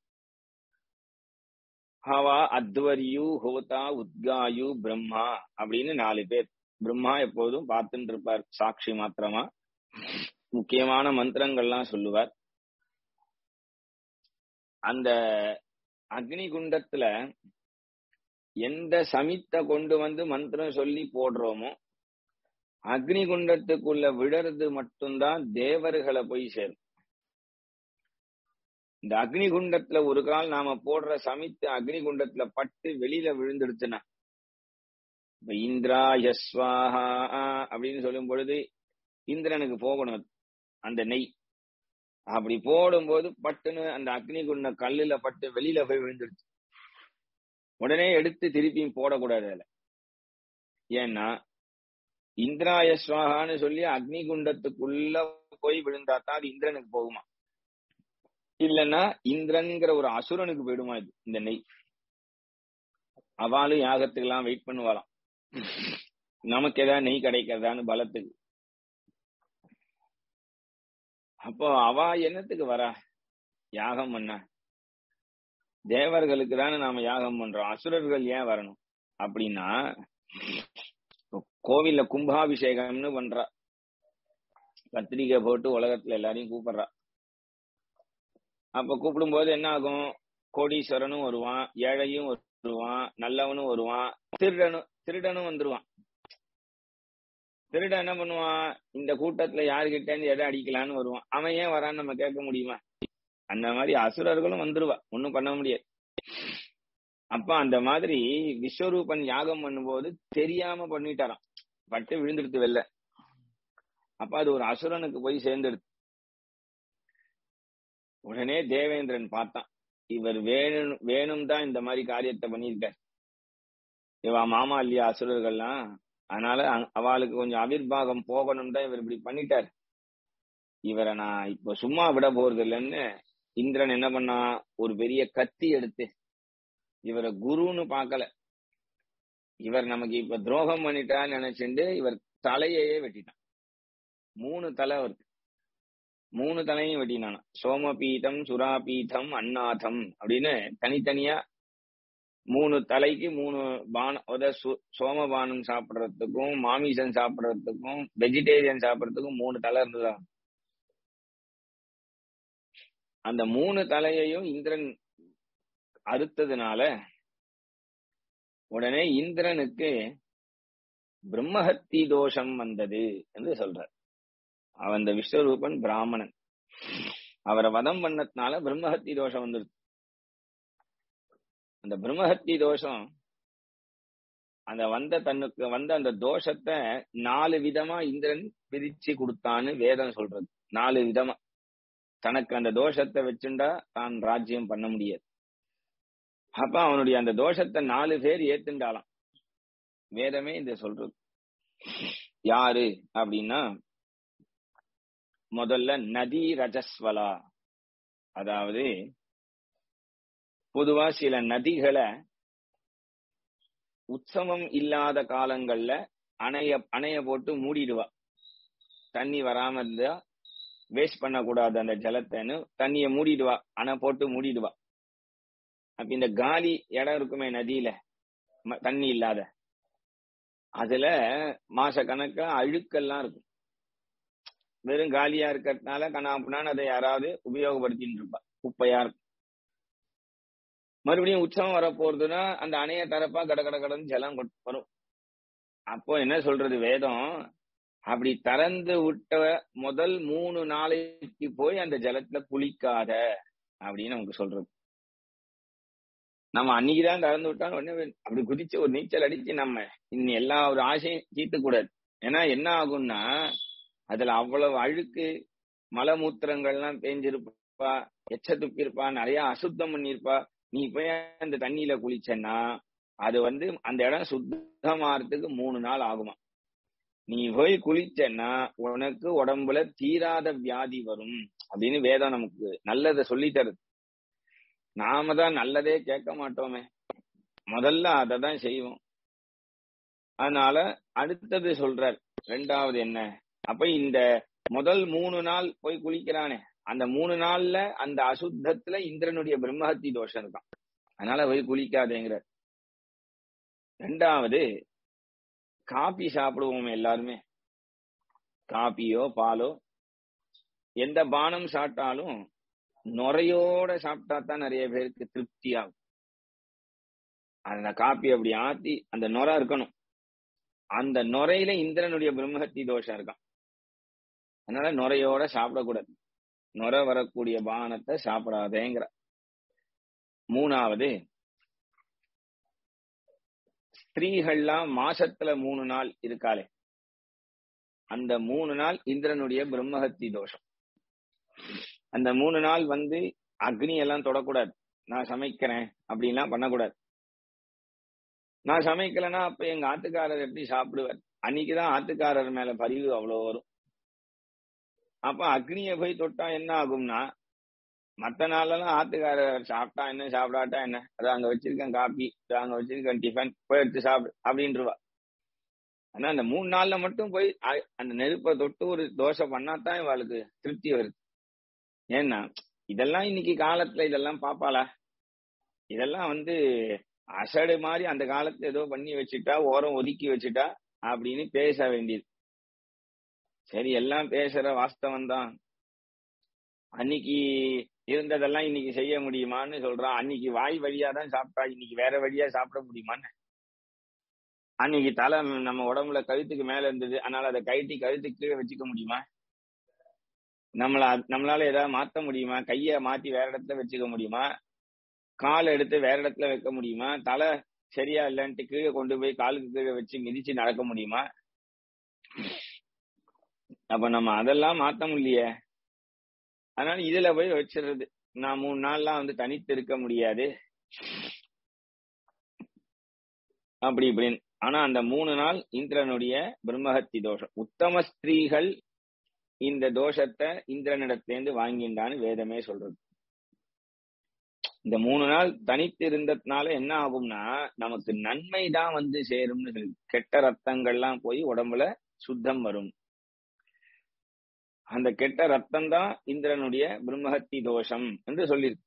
ஹவா அத்வரியு ஹோதா உத்காயு பிரம்மா அப்படின்னு நாலு பேர் பிரம்மா எப்போதும் பார்த்துட்டு இருப்பார் சாட்சி மாத்திரமா முக்கியமான மந்திரங்கள்லாம் சொல்லுவார் அந்த அக்னி குண்டத்துல எந்த சமித்த கொண்டு வந்து மந்திரம் சொல்லி போடுறோமோ அக்னி குண்டத்துக்குள்ள விழறது மட்டும்தான் தேவர்களை போய் சேரும் இந்த அக்னி குண்டத்துல ஒரு கால் நாம போடுற சமித்து அக்னி குண்டத்துல பட்டு வெளியில விழுந்துடுச்சுன்னா இப்ப இந்திரா யஸ்வாஹா அப்படின்னு சொல்லும் பொழுது இந்திரனுக்கு போகணும் அந்த நெய் அப்படி போடும்போது பட்டுன்னு அந்த அக்னி குண்ட கல்லுல பட்டு வெளியில போய் விழுந்துடுச்சு உடனே எடுத்து திருப்பியும் போடக்கூடாது அதுல ஏன்னா இந்திராய சுவாகான்னு சொல்லி அக்னி குண்டத்துக்குள்ள போய் விழுந்தா தான் அது இந்திரனுக்கு போகுமா இல்லைன்னா இந்திரன்கிற ஒரு அசுரனுக்கு போயிடுமா இது இந்த நெய் அவளும் யாகத்துக்கெல்லாம் வெயிட் பண்ணுவாளாம் நமக்கு ஏதாவது நெய் கிடைக்கிறதான்னு பலத்துக்கு அப்போ அவ என்னத்துக்கு வரா யாகம் பண்ண தேவர்களுக்கு தானே நாம யாகம் பண்றோம் அசுரர்கள் ஏன் வரணும் அப்படின்னா கோவில்ல கும்பாபிஷேகம்னு பண்றா பத்திரிக்கை போட்டு உலகத்துல எல்லாரையும் கூப்பிடுறா அப்ப கூப்பிடும் போது என்ன ஆகும் கோடீஸ்வரனும் வருவான் ஏழையும் வருவான் நல்லவனும் வருவான் திருடனும் திருடனும் வந்துருவான் திருடன் என்ன பண்ணுவான் இந்த கூட்டத்துல யாருகிட்ட இருந்து எதை அடிக்கலான்னு வருவான் அவன் ஏன் வரான்னு நம்ம கேட்க முடியுமா அந்த மாதிரி அசுரர்களும் வந்துருவா ஒன்னும் பண்ண முடியாது அப்ப அந்த மாதிரி விஸ்வரூபன் யாகம் பண்ணும்போது தெரியாம பண்ணிட்டாராம் பட்டு விழுந்துடுத்து வெளில அப்ப அது ஒரு அசுரனுக்கு போய் சேர்ந்துடுது உடனே தேவேந்திரன் பார்த்தான் இவர் வேணும் வேணும் தான் இந்த மாதிரி காரியத்தை பண்ணியிருக்கார் இவா மாமா இல்லையா அசுரர்கள்லாம் அதனால அவளுக்கு கொஞ்சம் அவிர்வாகம் போகணும் தான் இவர் இப்படி பண்ணிட்டார் இவரை நான் இப்ப சும்மா விட போறது இல்லைன்னு இந்திரன் என்ன பண்ணா ஒரு பெரிய கத்தி எடுத்து இவரை குருன்னு பார்க்கல இவர் நமக்கு இப்ப துரோகம் பண்ணிட்டான்னு நினைச்சுட்டு இவர் தலையையே வெட்டிட்டான் மூணு தலை அவருக்கு மூணு தலையும் வெட்டினானா சோமபீதம் சுராபீதம் அன்னாதம் அப்படின்னு தனித்தனியா மூணு தலைக்கு மூணு பானம் அதாவது சு- சோமபானம் சாப்பிடுறதுக்கும் மாமிசம் சாப்பிடுறதுக்கும் வெஜிடேரியன் சாப்பிடுறதுக்கும் மூணு தலை இருந்ததா அந்த மூணு தலையையும் இந்திரன் அறுத்ததுனால உடனே இந்திரனுக்கு பிரம்மஹத்தி தோஷம் வந்தது என்று சொல்றார் அவன் அந்த விஸ்வரூபன் பிராமணன் அவரை வதம் பண்ணதுனால பிரம்மஹத்தி தோஷம் வந்துருச்சு அந்த பிரம்மஹத்தி தோஷம் அந்த வந்த தன்னுக்கு வந்த அந்த தோஷத்தை நாலு விதமா இந்திரன் பிரிச்சு கொடுத்தான்னு வேதம் சொல்றது நாலு விதமா தனக்கு அந்த தோஷத்தை வச்சுண்டா தான் ராஜ்யம் பண்ண முடியாது அப்ப அவனுடைய அந்த தோஷத்தை நாலு பேர் ஏத்துண்டாலாம் வேதமே இத சொல்றது யாரு அப்படின்னா முதல்ல நதி ரஜஸ்வலா அதாவது பொதுவா சில நதிகளை உற்சவம் இல்லாத காலங்கள்ல அணைய அணைய போட்டு மூடிடுவா தண்ணி வராம இருந்தா வேஸ்ட் பண்ணக்கூடாது அந்த ஜலத்தைன்னு தண்ணிய மூடிடுவா அணை போட்டு மூடிடுவா அப்ப இந்த காலி இடம் இருக்குமே நதியில ம- தண்ணி இல்லாத அதுல மாச கணக்கா அழுக்கெல்லாம் இருக்கும் வெறும் காலியா இருக்கிறதுனால கண்ணாப்புனான்னு அதை யாராவது உபயோகப்படுத்திட்டு இருப்பா குப்பையா இருக்கும் மறுபடியும் உற்சவம் வர போறதுன்னா அந்த அணைய தரப்பா கட கட கடன்னு ஜலம் கொட்- வரும் அப்போ என்ன சொல்றது வேதம் அப்படி திறந்து விட்ட முதல் மூணு நாளைக்கு போய் அந்த ஜலத்துல குளிக்காத அப்படின்னு நமக்கு சொல்றது நம்ம அன்னைக்குதான் திறந்து விட்டா உடனே அப்படி குதிச்சு ஒரு நீச்சல் அடிச்சு நம்ம இன்னும் எல்லா ஒரு ஆசையும் தீர்த்து கூடாது ஏன்னா என்ன ஆகும்னா அதுல அவ்வளவு அழுக்கு மலமூத்திரங்கள்லாம் தேஞ்சிருப்பா எச்ச துப்பிருப்பா நிறைய அசுத்தம் பண்ணிருப்பா நீ போய் அந்த தண்ணியில குளிச்சன்னா அது வந்து அந்த இடம் சுத்தமாறதுக்கு மூணு நாள் ஆகுமா நீ போய் குளிச்சன்னா உனக்கு உடம்புல தீராத வியாதி வரும் அப்படின்னு வேதம் நமக்கு நல்லதை சொல்லி தருது நாம தான் நல்லதே கேட்க மாட்டோமே முதல்ல அதை தான் செய்வோம் அதனால அடுத்தது சொல்றார் ரெண்டாவது என்ன அப்ப இந்த முதல் மூணு நாள் போய் குளிக்கிறானே அந்த மூணு நாள்ல அந்த அசுத்தத்துல இந்திரனுடைய பிரம்மஹத்தி தோஷம் இருக்கான் அதனால போய் குளிக்காதேங்கிறார் ரெண்டாவது காபி சாப்பிடுவோம் எல்லாருமே காபியோ பாலோ எந்த பானம் சாப்பிட்டாலும் நுரையோட சாப்பிட்டா தான் நிறைய பேருக்கு திருப்தி ஆகும் அந்த காப்பி அப்படி ஆத்தி அந்த நுரை இருக்கணும் அந்த நுரையில இந்திரனுடைய பிரம்மஹத்தி தோஷம் இருக்கான் அதனால நுரையோட சாப்பிடக்கூடாது நுரை வரக்கூடிய பானத்தை சாப்பிடாதேங்கிற மூணாவது ஸ்திரீகள்லாம் மாசத்துல மூணு நாள் இருக்காளே அந்த மூணு நாள் இந்திரனுடைய பிரம்மஹத்தி தோஷம் அந்த மூணு நாள் வந்து அக்னி எல்லாம் தொடக்கூடாது நான் சமைக்கிறேன் அப்படின்லாம் பண்ணக்கூடாது நான் சமைக்கலைன்னா அப்ப எங்க ஆத்துக்காரர் எப்படி சாப்பிடுவார் அன்னைக்குதான் ஆத்துக்காரர் மேல பரிவு அவ்வளவு வரும் அப்ப அக்னியை போய் தொட்டா என்ன ஆகும்னா மத்த நாளெல்லாம் ஆத்துக்காரர் சாப்பிட்டா என்ன சாப்பிடாட்டா என்ன அதான் அங்க வச்சிருக்கேன் காபி அங்க வச்சிருக்கேன் டிஃபன் போய் எடுத்து சாப்பிடு அப்படின்றவா ஆனா அந்த மூணு நாள்ல மட்டும் போய் அ- அந்த நெருப்பை தொட்டு ஒரு தோசை பண்ணாதான் இவளுக்கு திருப்தி வருது ஏன்னா இதெல்லாம் இன்னைக்கு காலத்துல இதெல்லாம் பாப்பாளா இதெல்லாம் வந்து அசடு மாதிரி அந்த காலத்துல ஏதோ பண்ணி வச்சுட்டா ஓரம் ஒதுக்கி வச்சுட்டா அப்படின்னு பேச வேண்டியது சரி எல்லாம் பேசுற வாஸ்தவம் தான் அன்னைக்கு இருந்ததெல்லாம் இன்னைக்கு செய்ய முடியுமான்னு சொல்றான் அன்னைக்கு வாய் வழியா தான் சாப்பிட்டா இன்னைக்கு வேற வழியா சாப்பிட முடியுமான்னு அன்னைக்கு தலை நம்ம உடம்புல கழுத்துக்கு மேல இருந்தது அதனால அதை கழட்டி கழுத்துக்கு கீழே வச்சுக்க முடியுமா நம்மள நம்மளால ஏதாவது மாத்த முடியுமா கைய மாத்தி வேற இடத்துல வச்சுக்க முடியுமா கால் எடுத்து வேற இடத்துல வைக்க முடியுமா தலை சரியா இல்லைன்ட்டு கீழே கொண்டு போய் காலுக்கு கீழே வச்சு மிதிச்சு நடக்க முடியுமா அப்ப நம்ம அதெல்லாம் மாத்த முடியலையே அதனால இதுல போய் வச்சிடுறது நான் மூணு நாள்லாம் வந்து தனித்து இருக்க முடியாது அப்படி இப்படின்னு ஆனா அந்த மூணு நாள் இந்திரனுடைய பிரம்மஹத்தி தோஷம் உத்தம ஸ்திரீகள் இந்த தோஷத்தை இந்திரனிடத்திலேருந்து வாங்கிண்டான்னு வேதமே சொல்றது இந்த மூணு நாள் தனித்து இருந்ததுனால என்ன ஆகும்னா நமக்கு நன்மை தான் வந்து சேரும்னு சொல்லி கெட்ட ரத்தங்கள்லாம் போய் உடம்புல சுத்தம் வரும் அந்த கெட்ட ரத்தம் தான் இந்திரனுடைய பிரம்மஹத்தி தோஷம் என்று சொல்லியிருக்கு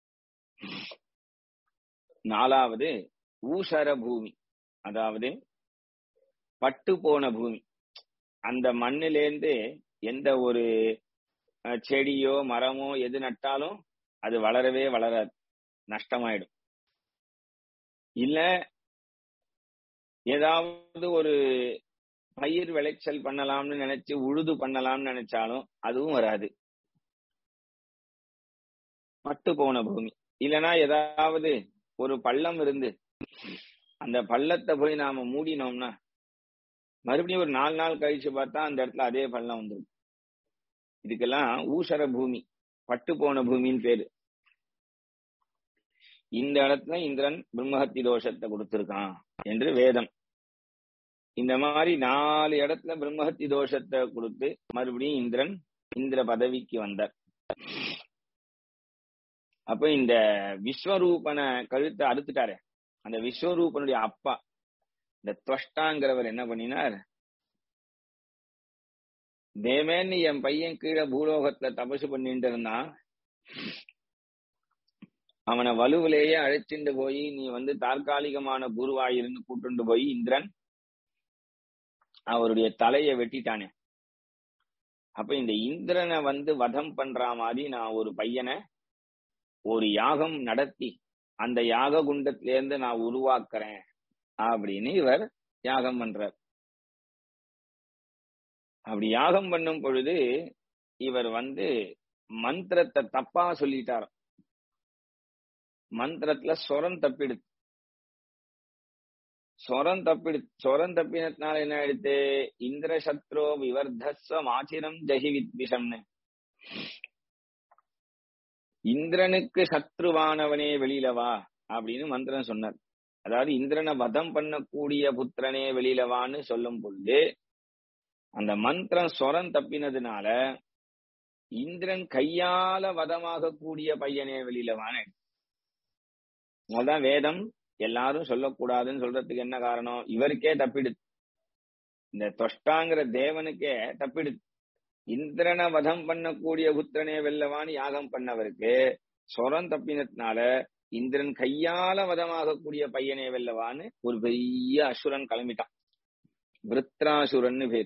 நாலாவது ஊசர பூமி அதாவது பட்டு போன பூமி அந்த மண்ணிலேந்து எந்த ஒரு அஹ், செடியோ மரமோ எது நட்டாலும் அது வளரவே வளராது நஷ்டமாயிடும் இல்ல ஏதாவது ஒரு பயிர் விளைச்சல் பண்ணலாம்னு நினைச்சு உழுது பண்ணலாம்னு நினைச்சாலும் அதுவும் வராது பட்டு போன பூமி இல்லனா ஏதாவது ஒரு பள்ளம் இருந்து அந்த பள்ளத்தை போய் நாம மூடினோம்னா மறுபடியும் ஒரு நாலு நாள் கழிச்சு பார்த்தா அந்த இடத்துல அதே பள்ளம் வந்துடும் இதுக்கெல்லாம் ஊசர பூமி பட்டு போன பூமின்னு பேரு இந்த இடத்துல இந்திரன் பிரம்மஹத்தி தோஷத்தை கொடுத்திருக்கான் என்று வேதம் இந்த மாதிரி நாலு இடத்துல பிரம்மஹத்தி தோஷத்தை கொடுத்து மறுபடியும் இந்திரன் இந்திர பதவிக்கு வந்தார் அப்ப இந்த விஸ்வரூபனை கழுத்தை அறுத்துட்டாரு அந்த விஸ்வரூபனுடைய அப்பா இந்த துவஷ்டாங்கிறவர் என்ன பண்ணினார் தேவேன்னு என் பையன் கீழே பூலோகத்துல தபசு பண்ணிட்டு இருந்தான் அவனை வலுவிலேயே அழைச்சிட்டு போய் நீ வந்து தற்காலிகமான குருவாயிருந்து கூட்டுண்டு போய் இந்திரன் அவருடைய தலையை வெட்டிட்டானே அப்ப இந்த இந்திரனை வந்து வதம் பண்ற மாதிரி நான் ஒரு பையனை ஒரு யாகம் நடத்தி அந்த யாக குண்டத்திலேருந்து நான் உருவாக்குறேன் அப்படின்னு இவர் யாகம் பண்றார் அப்படி யாகம் பண்ணும் பொழுது இவர் வந்து மந்திரத்தை தப்பா சொல்லிட்டார் மந்திரத்துல சொரம் தப்பிடு சொரம் தப்பிடு சொரம் தப்பினதுனால என்ன ஆயிடுத்து இந்திர சத்ரோ விவர்தஸ்வ மாச்சிரம் ஜஹி வித்விஷம்னு இந்திரனுக்கு சத்ருவானவனே வெளியில வா அப்படின்னு மந்திரம் சொன்னார் அதாவது இந்திரனை வதம் பண்ணக்கூடிய புத்திரனே வெளியில வான்னு சொல்லும் பொழுது அந்த மந்திரம் சொரம் தப்பினதுனால இந்திரன் கையால வதமாக கூடிய பையனே வெளியில வான்னு அதான் வேதம் எல்லாரும் சொல்லக்கூடாதுன்னு சொல்றதுக்கு என்ன காரணம் இவருக்கே தப்பிடுது இந்த தொஷ்டாங்கிற தேவனுக்கே தப்பிடுது இந்திரனை வதம் பண்ணக்கூடிய புத்திரனே வெல்லவான்னு யாகம் பண்ணவருக்கு சொரம் தப்பினதுனால இந்திரன் கையால வதமாகக்கூடிய பையனே வெல்லவான்னு ஒரு பெரிய அசுரன் கிளம்பிட்டான் விருத்ராசுரன்னு பேர்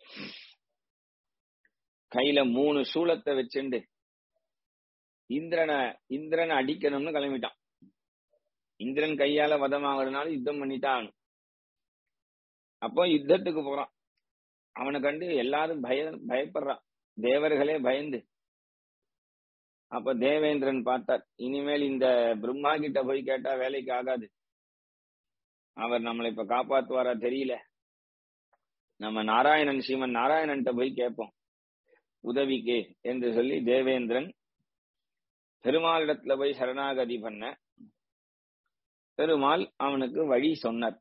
கையில மூணு சூலத்தை வச்சுண்டு இந்திரனை இந்திரனை அடிக்கணும்னு கிளம்பிட்டான் இந்திரன் கையால வதமாகறதுனால யுத்தம் பண்ணிட்டான் அப்போ யுத்தத்துக்கு போறான் அவனை கண்டு எல்லாரும் பய பயப்படுறான் தேவர்களே பயந்து அப்ப தேவேந்திரன் பார்த்தார் இனிமேல் இந்த பிரம்மா கிட்ட போய் கேட்டா வேலைக்கு ஆகாது அவர் நம்மளை இப்ப காப்பாத்துவாரா தெரியல நம்ம நாராயணன் ஸ்ரீமன் நாராயணன்ட்ட போய் கேட்போம் உதவிக்கு என்று சொல்லி தேவேந்திரன் பெருமாளிடத்துல போய் சரணாகதி பண்ண பெருமாள் அவனுக்கு வழி சொன்னார்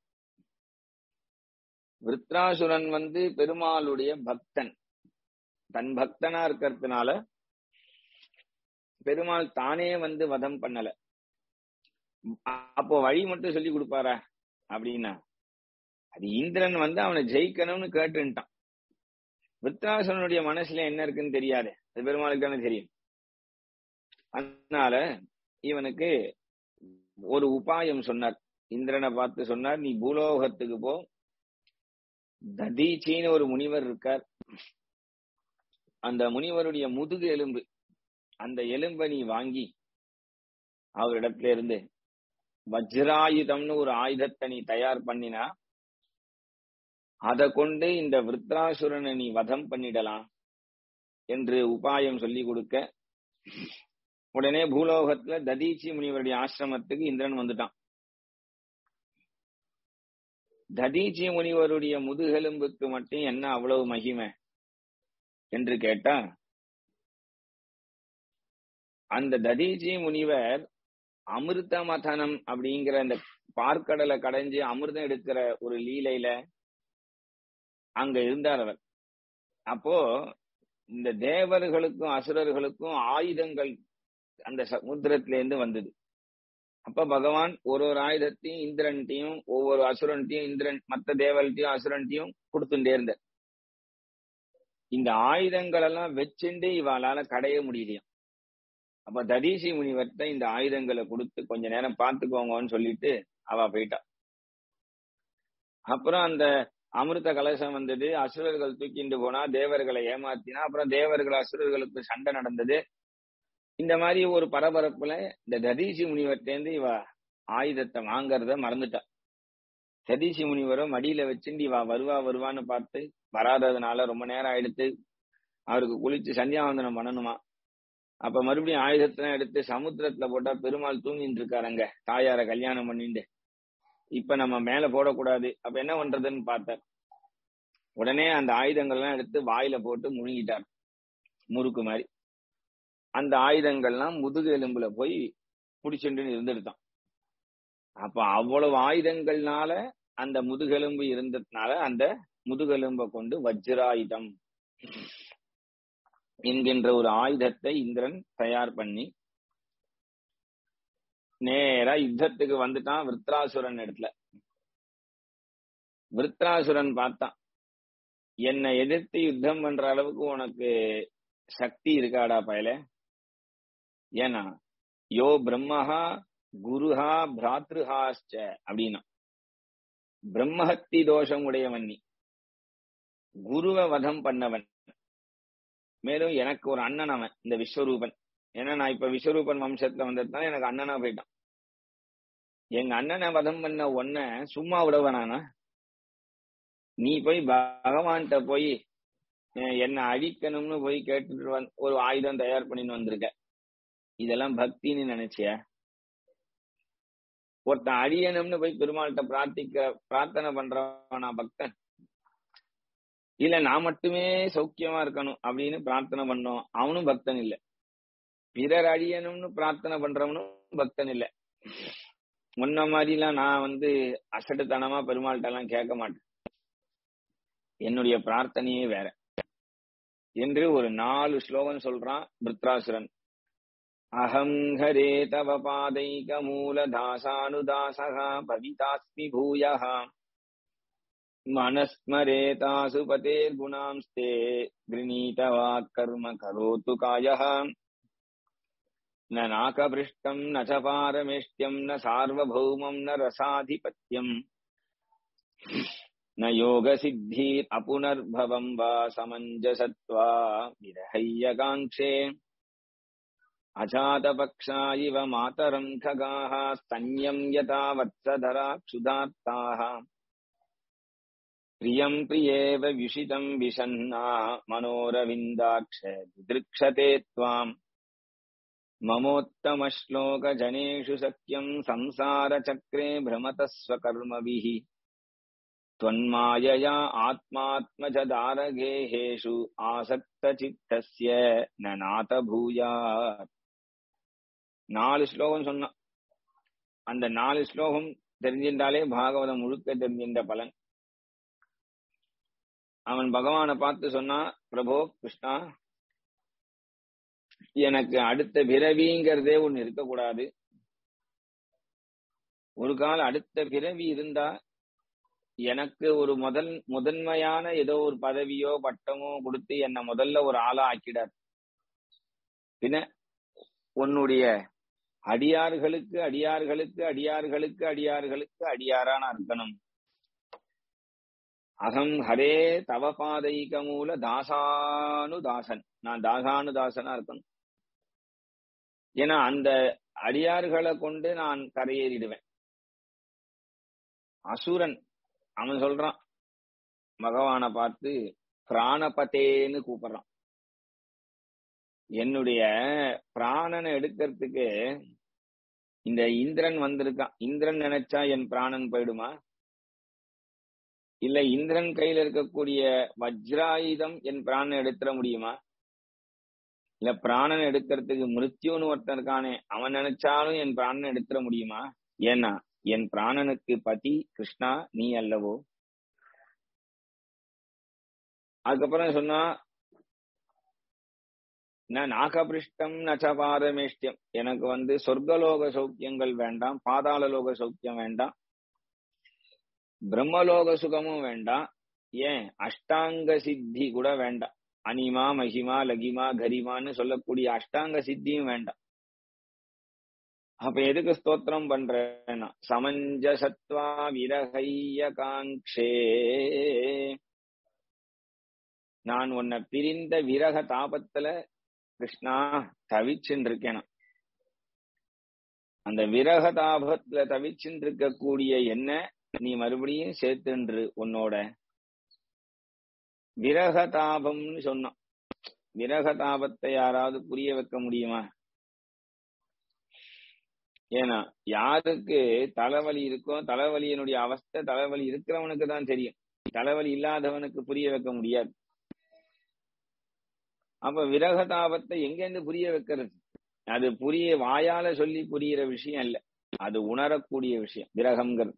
விருத்ராசுரன் வந்து பெருமாளுடைய பக்தன் தன் பக்தனா இருக்கிறதுனால பெருமாள் தானே வந்து வதம் பண்ணல அப்போ வழி மட்டும் சொல்லி கொடுப்பாரா அப்படின்னா அது இந்திரன் வந்து அவனை ஜெயிக்கணும்னு கேட்டுட்டான் விருத்ராசுரனுடைய மனசுல என்ன இருக்குன்னு தெரியாது அது பெருமாளுக்கு தானே தெரியும் அதனால இவனுக்கு ஒரு உபாயம் சொன்னார் இந்திரனை பார்த்து சொன்னார் நீ பூலோகத்துக்கு போ ததீச்சின்னு ஒரு முனிவர் இருக்கார் அந்த முனிவருடைய முதுகு எலும்பு அந்த எலும்பை நீ வாங்கி அவரிடத்துல இருந்து வஜ்ராயுதம்னு ஒரு ஆயுதத்தை நீ தயார் பண்ணினா அதை கொண்டு இந்த விருத்ராசுரனை நீ வதம் பண்ணிடலாம் என்று உபாயம் சொல்லி கொடுக்க உடனே பூலோகத்துல ததீச்சி முனிவருடைய ஆசிரமத்துக்கு இந்திரன் வந்துட்டான் ததீச்சி முனிவருடைய முதுகெலும்புக்கு மட்டும் என்ன அவ்வளவு மகிமை என்று கேட்டா அந்த ததீச்சி முனிவர் அமிர்த மதனம் அப்படிங்கிற அந்த பார்க்கடலை கடைஞ்சு அமிர்தம் எடுக்கிற ஒரு லீலையில அங்க இருந்தார் அவர் அப்போ இந்த தேவர்களுக்கும் அசுரர்களுக்கும் ஆயுதங்கள் அந்த சமுத்திரத்திலேருந்து வந்தது அப்ப பகவான் ஒரு ஒரு ஆயுதத்தையும் இந்திரன்ட்டையும் ஒவ்வொரு அசுரன்ட்டையும் இந்திரன் மத்த தேவல்ட்டையும் அசுரன்ட்டையும் கொடுத்துட்டே இருந்தார் இந்த ஆயுதங்கள் எல்லாம் வச்சுண்டு இவாளால கடைய முடியலையாம் அப்ப ததீசி முனிவர்கிட்ட இந்த ஆயுதங்களை கொடுத்து கொஞ்ச நேரம் பார்த்துக்கோங்கன்னு சொல்லிட்டு அவ போயிட்டா அப்புறம் அந்த அமிர்த கலசம் வந்தது அசுரர்கள் தூக்கிட்டு போனா தேவர்களை ஏமாத்தினா அப்புறம் தேவர்கள் அசுரர்களுக்கு சண்டை நடந்தது இந்த மாதிரி ஒரு பரபரப்புல இந்த ததீசி முனிவர்கிட்டேருந்து இவ ஆயுதத்தை வாங்கறத மறந்துட்டா சதீசி முனிவரும் மடியில வச்சுட்டு இவ வருவா வருவான்னு பார்த்து வராததுனால ரொம்ப நேரம் ஆயிடுத்து அவருக்கு குளிச்சு சந்தியாவந்தனம் பண்ணணுமா அப்ப மறுபடியும் ஆயுதத்தெல்லாம் எடுத்து சமுத்திரத்துல போட்டா பெருமாள் தூங்கிட்டு இருக்காருங்க தாயார கல்யாணம் பண்ணிட்டு இப்ப நம்ம மேல போடக்கூடாது அப்ப என்ன பண்றதுன்னு பார்த்தார் உடனே அந்த ஆயுதங்கள்லாம் எடுத்து வாயில போட்டு முழுங்கிட்டார் முறுக்கு மாதிரி அந்த ஆயுதங்கள்லாம் முதுகு எலும்புல போய் புடிச்சுட்டு இருந்துட்டான் அப்ப அவ்வளவு ஆயுதங்கள்னால அந்த முதுகெலும்பு இருந்ததுனால அந்த முதுகெலும்பை கொண்டு வஜ்ராயுதம் என்கின்ற ஒரு ஆயுதத்தை இந்திரன் தயார் பண்ணி நேரா யுத்தத்துக்கு வந்துட்டான் விருத்ராசுரன் இடத்துல விருத்ராசுரன் பார்த்தான் என்னை எதிர்த்து யுத்தம் பண்ற அளவுக்கு உனக்கு சக்தி இருக்காடா பயல ஏன்னா யோ பிரம்மஹா குருஹா பிராத்ருஹாஸ்ச அப்படின்னா பிரம்மஹத்தி தோஷம் உடையவன் நீ குருவ வதம் பண்ணவன் மேலும் எனக்கு ஒரு அண்ணன் அவன் இந்த விஸ்வரூபன் ஏன்னா நான் இப்ப விஸ்வரூபன் வம்சத்துல வந்ததுனால எனக்கு அண்ணனா போயிட்டான் எங்க அண்ணனை வதம் பண்ண ஒன்ன சும்மா விடவனானா நீ போய் பகவான்கிட்ட போய் என்ன அழிக்கணும்னு போய் கேட்டுட்டு வந் ஒரு ஆயுதம் தயார் பண்ணின்னு வந்திருக்க இதெல்லாம் பக்தின்னு நினைச்சிய ஒருத்தன் அழியணும்னு போய் பெருமாள்கிட்ட பிரார்த்திக்க பிரார்த்தனை பண்றவனா பக்தன் இல்ல நான் மட்டுமே சௌக்கியமா இருக்கணும் அப்படின்னு பிரார்த்தனை பண்ணோம் அவனும் பக்தன் இல்ல பிறர் அழியணும்னு பிரார்த்தனை பண்றவனும் பக்தன் இல்ல முன்ன மாதிரிலாம் நான் வந்து அசட்டுத்தனமா பெருமாள்கிட்ட எல்லாம் கேட்க மாட்டேன் என்னுடைய பிரார்த்தனையே வேற என்று ஒரு நாலு ஸ்லோகம் சொல்றான் பிருத்ராசுரன் அகம் ஹரே தவ பாதைக மூல தாசானுதாசகா பவிதாஸ்மி பூயஹா मनस्मरेतासु पतेर्गुणांस्ते गृणीतवाक् कर्म करोतु कायः न नाकपृष्टम् न च पारमेष्ट्यम् न सार्वभौमम् न रसाधिपत्यम् न योगसिद्धि अपुनर्भवम् वा समञ्जसत्वा विरहय्यकाङ्क्षे अजातपक्षा इव मातरम् खगाः स्तन्यम् यथा वत्सधरा क्षुधार्ताः प्रियम् प्रियेव विषितम् विषन्ना मनोरविन्दाक्ष दिदृक्षते त्वाम् ममोत्तमश्लोकजनेषु सख्यम् संसारचक्रे भ्रमतः स्वकर्मभिः त्वन्मायया आत्मात्मजदारगेहेषु आसक्तचित्तस्य न नाथ भूयात् நாலு ஸ்லோகம் சொன்னான் அந்த நாலு ஸ்லோகம் தெரிஞ்சின்றாலே பாகவதம் முழுக்க தெரிஞ்சின்ற பலன் அவன் பகவானை பார்த்து சொன்னா பிரபோ கிருஷ்ணா எனக்கு அடுத்த பிறவிங்கிறதே ஒண்ணு இருக்கக்கூடாது ஒரு கால அடுத்த பிறவி இருந்தா எனக்கு ஒரு முதல் முதன்மையான ஏதோ ஒரு பதவியோ பட்டமோ கொடுத்து என்ன முதல்ல ஒரு ஆளா ஆக்கிடார் பின்ன உன்னுடைய அடியார்களுக்கு அடியார்களுக்கு அடியார்களுக்கு அடியார்களுக்கு அடியாரான இருக்கணும் அகம் ஹரே தவ பாதைக மூல தாசானு தாசன் நான் தாசானு தாசனா இருக்கணும் ஏன்னா அந்த அடியார்களை கொண்டு நான் கரையேறிடுவேன் அசுரன் அவன் சொல்றான் பகவானை பார்த்து பிராணபதேன்னு கூப்பிடுறான் என்னுடைய பிராணனை எடுக்கிறதுக்கு இந்த இந்திரன் வந்திருக்கான் இந்திரன் நினைச்சா என் பிராணன் போயிடுமா இல்ல இந்திரன் கையில இருக்கக்கூடிய வஜ்ராயுதம் என் பிராணன் எடுத்துட முடியுமா இல்ல பிராணன் எடுக்கிறதுக்கு மிருத்யுன்னு ஒருத்தன் இருக்கானே அவன் நினைச்சாலும் என் பிராணன் எடுத்துட முடியுமா ஏன்னா என் பிராணனுக்கு பதி கிருஷ்ணா நீ அல்லவோ அதுக்கப்புறம் சொன்னா நான் நாகபிருஷ்டம் நச்சபாரமேஷ்டியம் எனக்கு வந்து சொர்க்கலோக சௌக்கியங்கள் வேண்டாம் பாதாளலோக சௌக்கியம் வேண்டாம் பிரம்மலோக சுகமும் வேண்டாம் ஏன் அஷ்டாங்க சித்தி கூட வேண்டாம் அனிமா மகிமா லகிமா கரிமான்னு சொல்லக்கூடிய அஷ்டாங்க சித்தியும் வேண்டாம் அப்ப எதுக்கு ஸ்தோத்திரம் பண்றேன்னா சமஞ்சசத்வா விரகைய காங்ஷே நான் உன்னை பிரிந்த விரக தாபத்துல கிருஷ்ணா தவிச்சுன்னு இருக்கேன் அந்த விரக தாபத்துல தவிச்சுன்னு இருக்கக்கூடிய என்ன நீ மறுபடியும் சேர்த்துன்று உன்னோட விரக தாபம்னு சொன்னான் விரக தாபத்தை யாராவது புரிய வைக்க முடியுமா ஏன்னா யாருக்கு தலைவலி இருக்கோ தலைவலியினுடைய அவஸ்தை தலைவலி இருக்கிறவனுக்கு தான் தெரியும் தலைவலி இல்லாதவனுக்கு புரிய வைக்க முடியாது அப்ப விரக தாபத்தை எங்கேருந்து புரிய வைக்கிறது அது புரிய வாயால சொல்லி புரியிற விஷயம் இல்ல அது உணரக்கூடிய விஷயம் விரகம்ங்கிறது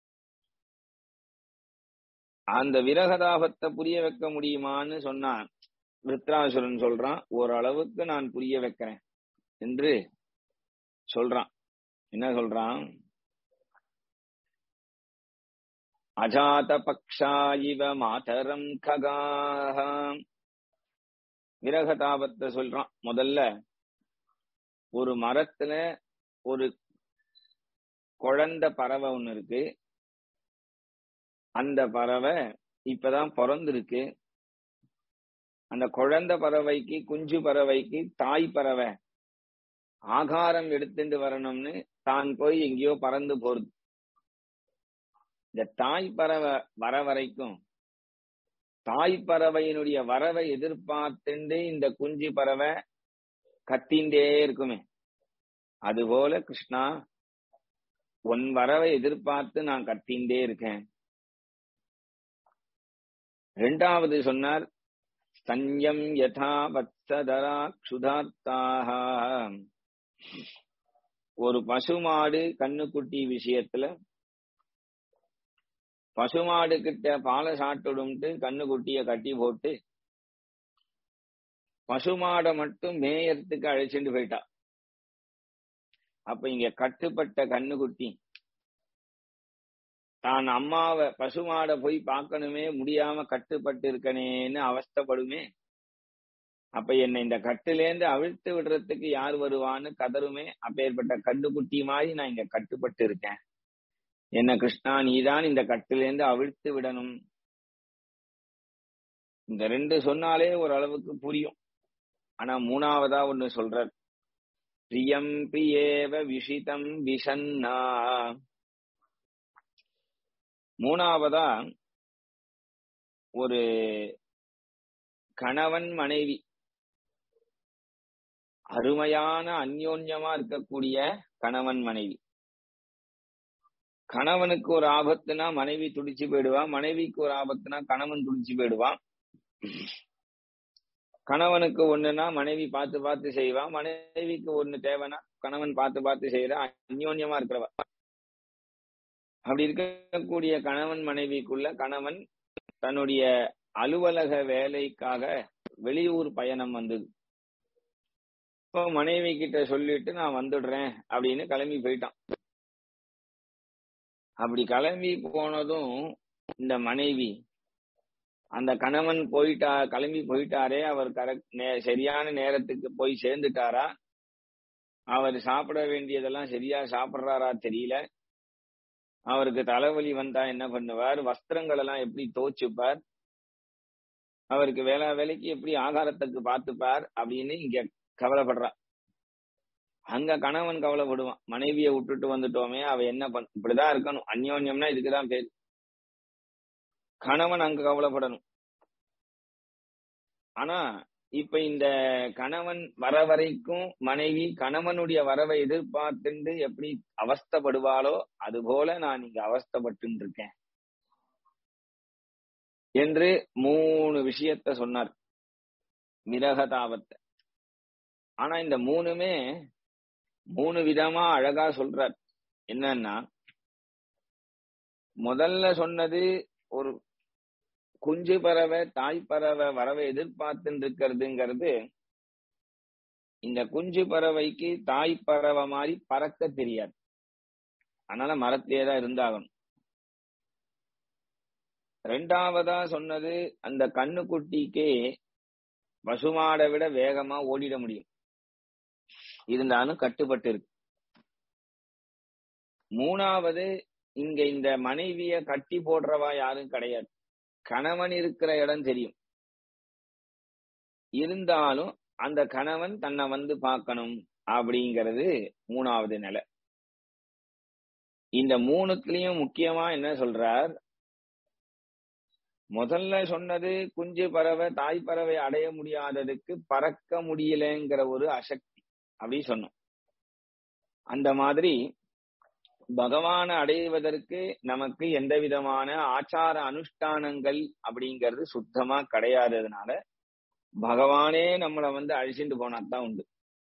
அந்த விரகதாபத்தை புரிய வைக்க முடியுமான்னு சொன்னான் விருத்ராசுரன் சொல்றான் ஓரளவுக்கு நான் புரிய வைக்கிறேன் என்று சொல்றான் என்ன சொல்றான் அஜாத பக்ஷா இவ மாதரம் ககாக விரகதாபத்தை சொல்றான் முதல்ல ஒரு மரத்துல ஒரு குழந்தை பறவை ஒண்ணு இருக்கு அந்த பறவை இப்பதான் பிறந்திருக்கு அந்த குழந்தை பறவைக்கு குஞ்சு பறவைக்கு தாய் பறவை ஆகாரம் எடுத்துட்டு வரணும்னு தான் போய் எங்கேயோ பறந்து போறது இந்த தாய் பறவை வர வரைக்கும் தாய் பறவையினுடைய வரவை எதிர்பார்த்துண்டு இந்த குஞ்சு பறவை கத்தின்றே இருக்குமே அதுபோல கிருஷ்ணா உன் வரவை எதிர்பார்த்து நான் கத்தின்றே இருக்கேன் ரெண்டாவது சொன்னார் சஞ்சம் யதா வத்சதரா க்ஷுதாத்தாக ஒரு பசுமாடு கண்ணுக்குட்டி விஷயத்துல பசுமாடு கிட்ட பாலை சாப்பிட்டுடும்ட்டு கண்ணுக்குட்டிய கட்டி போட்டு பசுமாடை மட்டும் மேயறதுக்கு அழைச்சிட்டு போயிட்டா அப்ப இங்க கட்டுப்பட்ட கண்ணுக்குட்டி தான் அம்மாவை பசுமாடை போய் பார்க்கணுமே முடியாம கட்டுப்பட்டு இருக்கனேன்னு அவஸ்தப்படுமே அப்ப என்னை இந்த கட்டுலேருந்து அவிழ்த்து விடுறதுக்கு யார் வருவான்னு கதருமே அப்பேற்பட்ட கண்டுக்குட்டி மாதிரி நான் இங்க கட்டுப்பட்டு இருக்கேன் என்ன கிருஷ்ணா நீதான் இந்த கட்டிலேருந்து அவிழ்த்து விடணும் இந்த ரெண்டு சொன்னாலே ஓரளவுக்கு புரியும் ஆனா மூணாவதா ஒண்ணு சொல்றார் பிரியம் பிரியேவ விஷிதம் விஷன்னா மூணாவதா ஒரு கணவன் மனைவி அருமையான அந்யோன்யமா இருக்கக்கூடிய கணவன் மனைவி கணவனுக்கு ஒரு ஆபத்துனா மனைவி துடிச்சு போயிடுவான் மனைவிக்கு ஒரு ஆபத்துனா கணவன் துடிச்சு போயிடுவான் கணவனுக்கு ஒண்ணுனா மனைவி பார்த்து பார்த்து செய்வான் மனைவிக்கு ஒண்ணு தேவைன்னா கணவன் பார்த்து பார்த்து செய்யற அந்யோன்யமா இருக்கிறவ அப்படி இருக்கக்கூடிய கணவன் மனைவிக்குள்ள கணவன் தன்னுடைய அலுவலக வேலைக்காக வெளியூர் பயணம் வந்தது இப்போ மனைவி கிட்ட சொல்லிட்டு நான் வந்துடுறேன் அப்படின்னு கிளம்பி போயிட்டான் அப்படி கிளம்பி போனதும் இந்த மனைவி அந்த கணவன் போயிட்டா கிளம்பி போயிட்டாரே அவர் கரெக்ட் சரியான நேரத்துக்கு போய் சேர்ந்துட்டாரா அவர் சாப்பிட வேண்டியதெல்லாம் சரியா சாப்பிட்றாரா தெரியல அவருக்கு தலைவலி வந்தா என்ன பண்ணுவார் வஸ்திரங்கள் எல்லாம் எப்படி தோச்சுப்பார் அவருக்கு வேளா வேலைக்கு எப்படி ஆகாரத்துக்கு பார்த்துப்பார் அப்படின்னு இங்க கவலைப்படுறா அங்க கணவன் கவலைப்படுவான் மனைவியை விட்டுட்டு வந்துட்டோமே அவ என்ன பண்ண இப்படிதான் இருக்கணும் அந்யோன்யம்னா இதுக்குதான் பேர் கணவன் அங்க கவலைப்படணும் ஆனா இப்ப இந்த கணவன் வர வரைக்கும் மனைவி கணவனுடைய வரவை எதிர்பார்த்துண்டு எப்படி அவஸ்தப்படுவாளோ அது போல நான் இங்க அவஸ்தப்பட்டு இருக்கேன் என்று மூணு விஷயத்த சொன்னார் மிரகதாபத்தை ஆனா இந்த மூணுமே மூணு விதமா அழகா சொல்றார் என்னன்னா முதல்ல சொன்னது ஒரு குஞ்சு பறவை தாய் பறவை வரவை எதிர்பார்த்துட்டு இருக்கிறதுங்கிறது இந்த குஞ்சு பறவைக்கு தாய் பறவை மாதிரி பறக்க தெரியாது அதனால மரத்திலே தான் இருந்தாகணும் ரெண்டாவதா சொன்னது அந்த கண்ணுக்குட்டிக்கே பசுமாடை விட வேகமா ஓடிட முடியும் இருந்தாலும் கட்டுப்பட்டு இருக்கு மூணாவது இங்க இந்த மனைவிய கட்டி போடுறவா யாரும் கிடையாது கணவன் இருக்கிற இடம் தெரியும் இருந்தாலும் அந்த கணவன் தன்னை வந்து பார்க்கணும் அப்படிங்கிறது மூணாவது நிலை இந்த மூணுத்துலயும் முக்கியமா என்ன சொல்றார் முதல்ல சொன்னது குஞ்சு பறவை தாய் பறவை அடைய முடியாததுக்கு பறக்க முடியலங்கிற ஒரு அசக்தி அப்படி சொன்னோம் அந்த மாதிரி பகவானை அடைவதற்கு நமக்கு எந்த விதமான ஆச்சார அனுஷ்டானங்கள் அப்படிங்கிறது சுத்தமா கிடையாததுனால பகவானே நம்மளை வந்து அழிச்சுட்டு போனாதான் உண்டு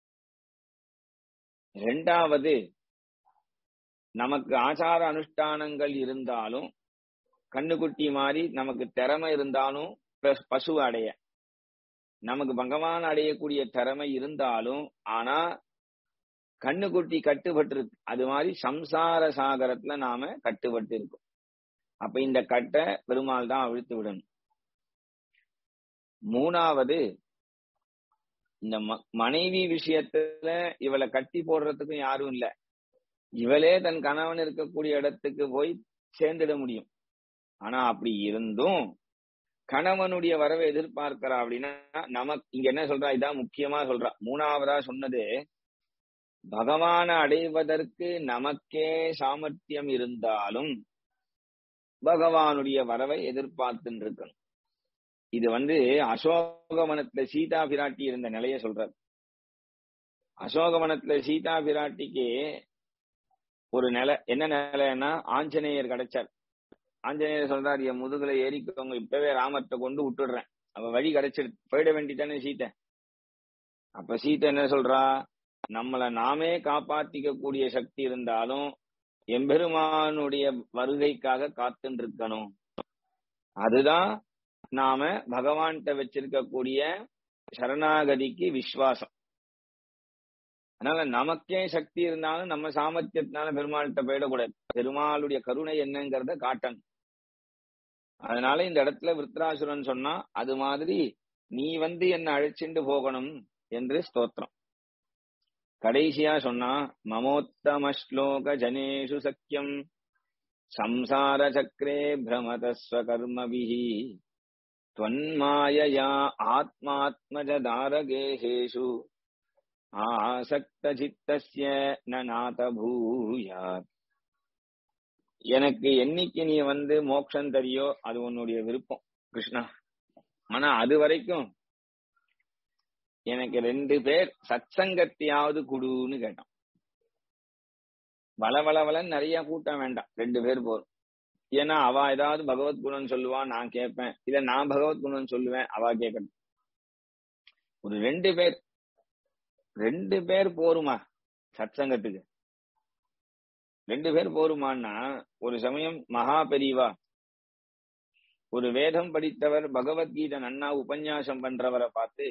ரெண்டாவது நமக்கு ஆச்சார அனுஷ்டானங்கள் இருந்தாலும் கண்ணுக்குட்டி மாதிரி நமக்கு திறமை இருந்தாலும் பசு அடைய நமக்கு பகவான் அடையக்கூடிய திறமை இருந்தாலும் ஆனா கண்ணுக்குட்டி கட்டுப்பட்டு இருக்கு அது மாதிரி சம்சார சாகரத்துல நாம கட்டுப்பட்டு இருக்கோம் அப்ப இந்த கட்டை பெருமாள் தான் அவிழ்த்து விடணும் மூணாவது இந்த மனைவி விஷயத்துல இவளை கட்டி போடுறதுக்கும் யாரும் இல்ல இவளே தன் கணவன் இருக்கக்கூடிய இடத்துக்கு போய் சேர்ந்துட முடியும் ஆனா அப்படி இருந்தும் கணவனுடைய வரவை எதிர்பார்க்கிறா அப்படின்னா நமக்கு இங்க என்ன சொல்றா இதான் முக்கியமா சொல்றா மூணாவதா சொன்னது பகவான அடைவதற்கு நமக்கே சாமர்த்தியம் இருந்தாலும் பகவானுடைய வரவை எதிர்பார்த்துட்டு இருக்கணும் இது வந்து அசோகவனத்துல சீதா பிராட்டி இருந்த நிலைய சொல்றார் அசோகவனத்துல சீதா பிராட்டிக்கு ஒரு நிலை என்ன நிலைன்னா ஆஞ்சநேயர் கிடைச்சார் ஆஞ்சநேயர் சொல்றார் என் முதுகுல ஏறிக்கவங்க இப்பவே ராமத்தை கொண்டு விட்டுடுறேன் அவ வழி கிடைச்சிடு போயிட வேண்டித்தானே சீத்தை அப்ப சீத்தை என்ன சொல்றா நம்மளை நாமே காப்பாத்திக்க கூடிய சக்தி இருந்தாலும் எம்பெருமானுடைய வருகைக்காக காத்துட்டு இருக்கணும் அதுதான் நாம பகவான்கிட்ட வச்சிருக்கக்கூடிய சரணாகதிக்கு விசுவாசம் அதனால நமக்கே சக்தி இருந்தாலும் நம்ம சாமர்த்தியத்தினால பெருமாள்கிட்ட போயிடக்கூடாது பெருமாளுடைய கருணை என்னங்கிறத காட்டணும் அதனால இந்த இடத்துல விருத்ராசுரன் சொன்னா அது மாதிரி நீ வந்து என்ன அழைச்சிண்டு போகணும் என்று ஸ்தோத்திரம் கடைசியா சொன்னா மமோத்தம ஸ்லோக ஜனேஷு சக்கியம் சம்சார சக்கரே பிரமதஸ்வ கர்மபிஹி त्वन्मायया आत्मात्मजदारगेहेषु ஆசக்தசித்தஸ்ய நநாத பூயாத் எனக்கு என்னைக்கு நீ வந்து மோட்சம் தரியோ அது உன்னுடைய விருப்பம் கிருஷ்ணா ஆனா அது வரைக்கும் எனக்கு ரெண்டு பேர் சத்சங்கத்தையாவது குடுன்னு கேட்டான் வளவளவலன்னு நிறைய கூட்டம் வேண்டாம் ரெண்டு பேர் போதும் ஏன்னா அவ ஏதாவது பகவத் குணம் சொல்லுவா நான் கேட்பேன் இல்ல நான் பகவத் குணம் சொல்லுவேன் அவ கேட்கணும் ஒரு ரெண்டு பேர் ரெண்டு பேர் போருமா சத்சங்கத்துக்கு ரெண்டு பேர் போருமான்னா ஒரு சமயம் மகா பெரியவா ஒரு வேதம் படித்தவர் பகவத்கீதை நன்னா உபன்யாசம் பண்றவரை பார்த்து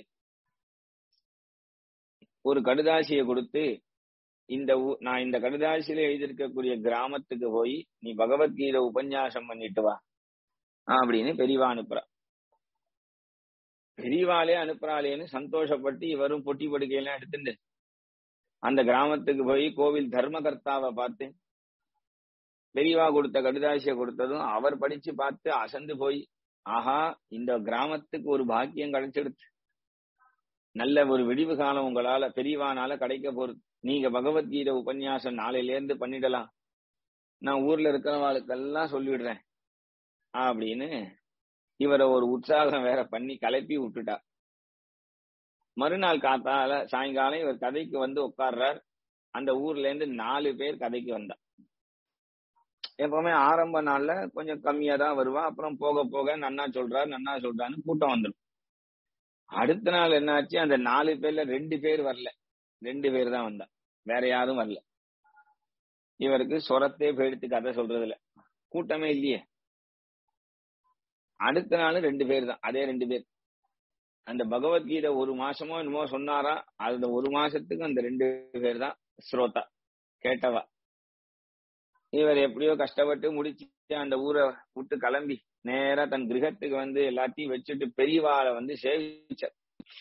ஒரு கடுதாசியை கொடுத்து இந்த நான் இந்த கடுதாசியில எழுதியிருக்கக்கூடிய கிராமத்துக்கு போய் நீ பகவத்கீதை உபன்யாசம் பண்ணிட்டு வா அப்படின்னு பெரியவா அனுப்புறா பெரியவாளே அனுப்புறாளேன்னு சந்தோஷப்பட்டு இவரும் பொட்டி படுக்கையெல்லாம் எடுத்துட்டு அந்த கிராமத்துக்கு போய் கோவில் தர்மகர்த்தாவை பார்த்து பெரியவா கொடுத்த கடுதாசியை கொடுத்ததும் அவர் படிச்சு பார்த்து அசந்து போய் ஆஹா இந்த கிராமத்துக்கு ஒரு பாக்கியம் கிடைச்சிடுச்சு நல்ல ஒரு விடிவு காலம் உங்களால பெரியவானால கிடைக்க போறது நீங்க பகவத்கீதை உபன்யாசம் நாளையில இருந்து பண்ணிடலாம் நான் ஊர்ல இருக்கிறவாளுக்கெல்லாம் சொல்லிடுறேன் அப்படின்னு இவரை ஒரு உற்சாகம் வேற பண்ணி கலப்பி விட்டுட்டா மறுநாள் காத்தால சாயங்காலம் இவர் கதைக்கு வந்து உட்கார்றார் அந்த ஊர்ல இருந்து நாலு பேர் கதைக்கு வந்தா எப்பவுமே ஆரம்ப நாள்ல கொஞ்சம் கம்மியா தான் வருவா அப்புறம் போக போக நன்னா சொல்றாரு நன்னா சொல்றான்னு கூட்டம் வந்துடும் அடுத்த நாள் என்னாச்சு அந்த நாலு பேர்ல ரெண்டு பேர் வரல ரெண்டு பேர் தான் வந்தா வேற யாரும் வரல இவருக்கு சொரத்தே போயிடுத்து கதை சொல்றது இல்ல கூட்டமே இல்லையே அடுத்த நாள் ரெண்டு பேர் தான் அதே ரெண்டு பேர் அந்த பகவத்கீதை ஒரு மாசமோ என்னமோ சொன்னாரா அந்த ஒரு மாசத்துக்கு அந்த ரெண்டு பேர் தான் ஸ்ரோதா கேட்டவா இவர் எப்படியோ கஷ்டப்பட்டு முடிச்சு அந்த ஊரை விட்டு கிளம்பி நேரா தன் கிரகத்துக்கு வந்து எல்லாத்தையும் வச்சுட்டு பெரியவாளை வந்து சேவிச்சார்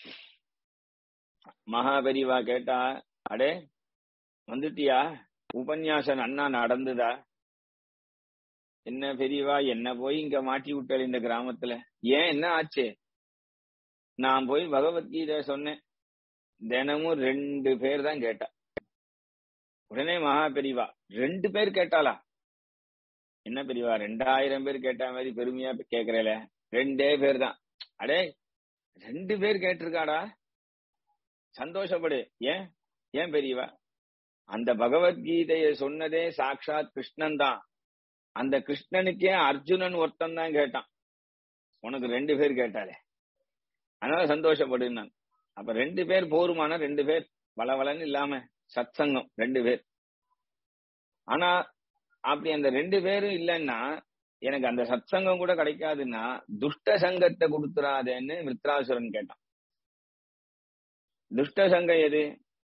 மகா பெரியவா கேட்டா அடே வந்துட்டியா உபன்யாசம் அண்ணா நடந்துதா என்ன பெரியவா என்ன போய் இங்க மாட்டி விட்டாள் இந்த கிராமத்துல ஏன் என்ன ஆச்சு நான் போய் பகவத்கீதை சொன்னேன் தினமும் ரெண்டு பேர் தான் கேட்டா உடனே மகா பெரியவா ரெண்டு பேர் கேட்டாளா என்ன பெரியவா ரெண்டாயிரம் பேர் கேட்ட மாதிரி பெருமையா கேக்குறேல ரெண்டே பேர் தான் அடே ரெண்டு பேர் கேட்டிருக்காடா சந்தோஷப்படு ஏன் ஏன் பெரியவா அந்த பகவத்கீதைய சொன்னதே சாட்சாத் கிருஷ்ணன் தான் அந்த கிருஷ்ணனுக்கே அர்ஜுனன் ஒருத்தன் தான் கேட்டான் உனக்கு ரெண்டு பேர் கேட்டாலே அதனால சந்தோஷப்படு நான் அப்ப ரெண்டு பேர் போருமான ரெண்டு பேர் வளவலன்னு இல்லாம சத்சங்கம் ரெண்டு பேர் ஆனா அப்படி அந்த ரெண்டு பேரும் இல்லைன்னா எனக்கு அந்த சத்சங்கம் கூட கிடைக்காதுன்னா துஷ்ட சங்கத்தை கொடுத்துறாதேன்னு மித்ராசுரன் கேட்டான் துஷ்ட சங்கம் எது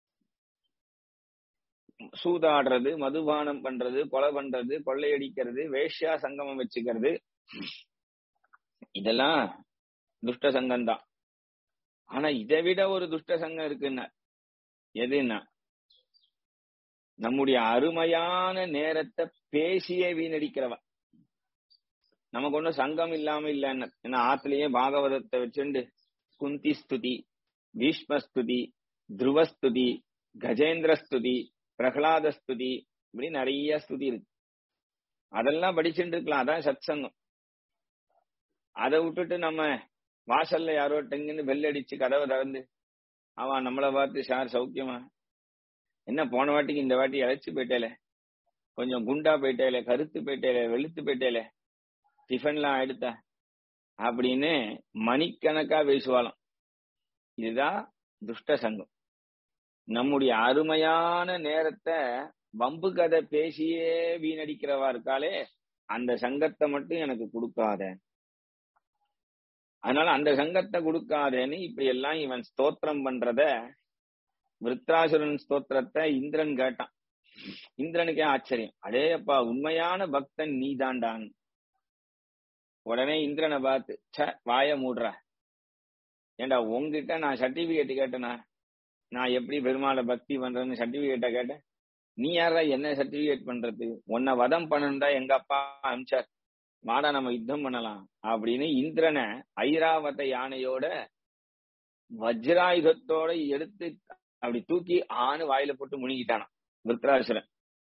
சூதாடுறது மதுபானம் பண்றது கொலை பண்றது கொள்ளையடிக்கிறது வேஷ்யா சங்கமம் வச்சுக்கிறது இதெல்லாம் துஷ்ட சங்கம் தான் ஆனா இதை விட ஒரு துஷ்ட சங்கம் இருக்குன்னா எதுன்னா நம்முடைய அருமையான நேரத்தை பேசியே வீணடிக்கிறவ நமக்கு ஒண்ணும் சங்கம் இல்லாம இல்லைன்னு ஏன்னா ஆத்துலயே பாகவதத்தை வச்சுண்டு குந்தி ஸ்துதி பீஷ்மஸ்துதி துருவஸ்துதி கஜேந்திர ஸ்துதி பிரகலாத ஸ்துதி இப்படி நிறைய ஸ்துதி இருக்கு அதெல்லாம் படிச்சுட்டு இருக்கலாம் அதான் சத் சங்கம் அதை விட்டுட்டு நம்ம வாசல்ல யாரோ டெங்குன்னு பெல் அடிச்சு கதவை திறந்து அவன் நம்மளை பார்த்து சார் சௌக்கியமா என்ன போன வாட்டிக்கு இந்த வாட்டி இழைச்சு போயிட்டேல கொஞ்சம் குண்டா போயிட்டேல கருத்து போயிட்டேல வெளுத்து போயிட்டேல டிஃபன்லாம் எடுத்த அப்படின்னு மணிக்கணக்கா பேசுவாளாம் இதுதான் துஷ்ட சங்கம் நம்முடைய அருமையான நேரத்தை வம்பு கதை பேசியே வீணடிக்கிறவா இருக்காளே அந்த சங்கத்தை மட்டும் எனக்கு கொடுக்காத அதனால அந்த சங்கத்தை கொடுக்காதேன்னு இப்படி எல்லாம் இவன் ஸ்தோத்திரம் பண்றத விருத்ராசுரன் ஸ்தோத்திரத்தை இந்திரன் கேட்டான் இந்திரனுக்கே ஆச்சரியம் அடே அப்பா உண்மையான பக்தன் நீ தாண்டான் உடனே இந்திரனை பார்த்து ச வாய மூடுற ஏண்டா உங்ககிட்ட நான் சர்டிபிகேட் கேட்டேனா நான் எப்படி பெருமாளை பக்தி பண்றேன்னு சர்டிபிகேட்டா கேட்டேன் நீ யாரா என்ன சர்டிபிகேட் பண்றது உன்னை வதம் பண்ணணும்டா எங்க அப்பா அமிச்சார் வாடா நம்ம யுத்தம் பண்ணலாம் அப்படின்னு இந்திரனை ஐராவத யானையோட வஜ்ராயுதத்தோட எடுத்து அப்படி தூக்கி ஆணு வாயில போட்டு முழுங்கிட்டானான் விருத்ராசுரன்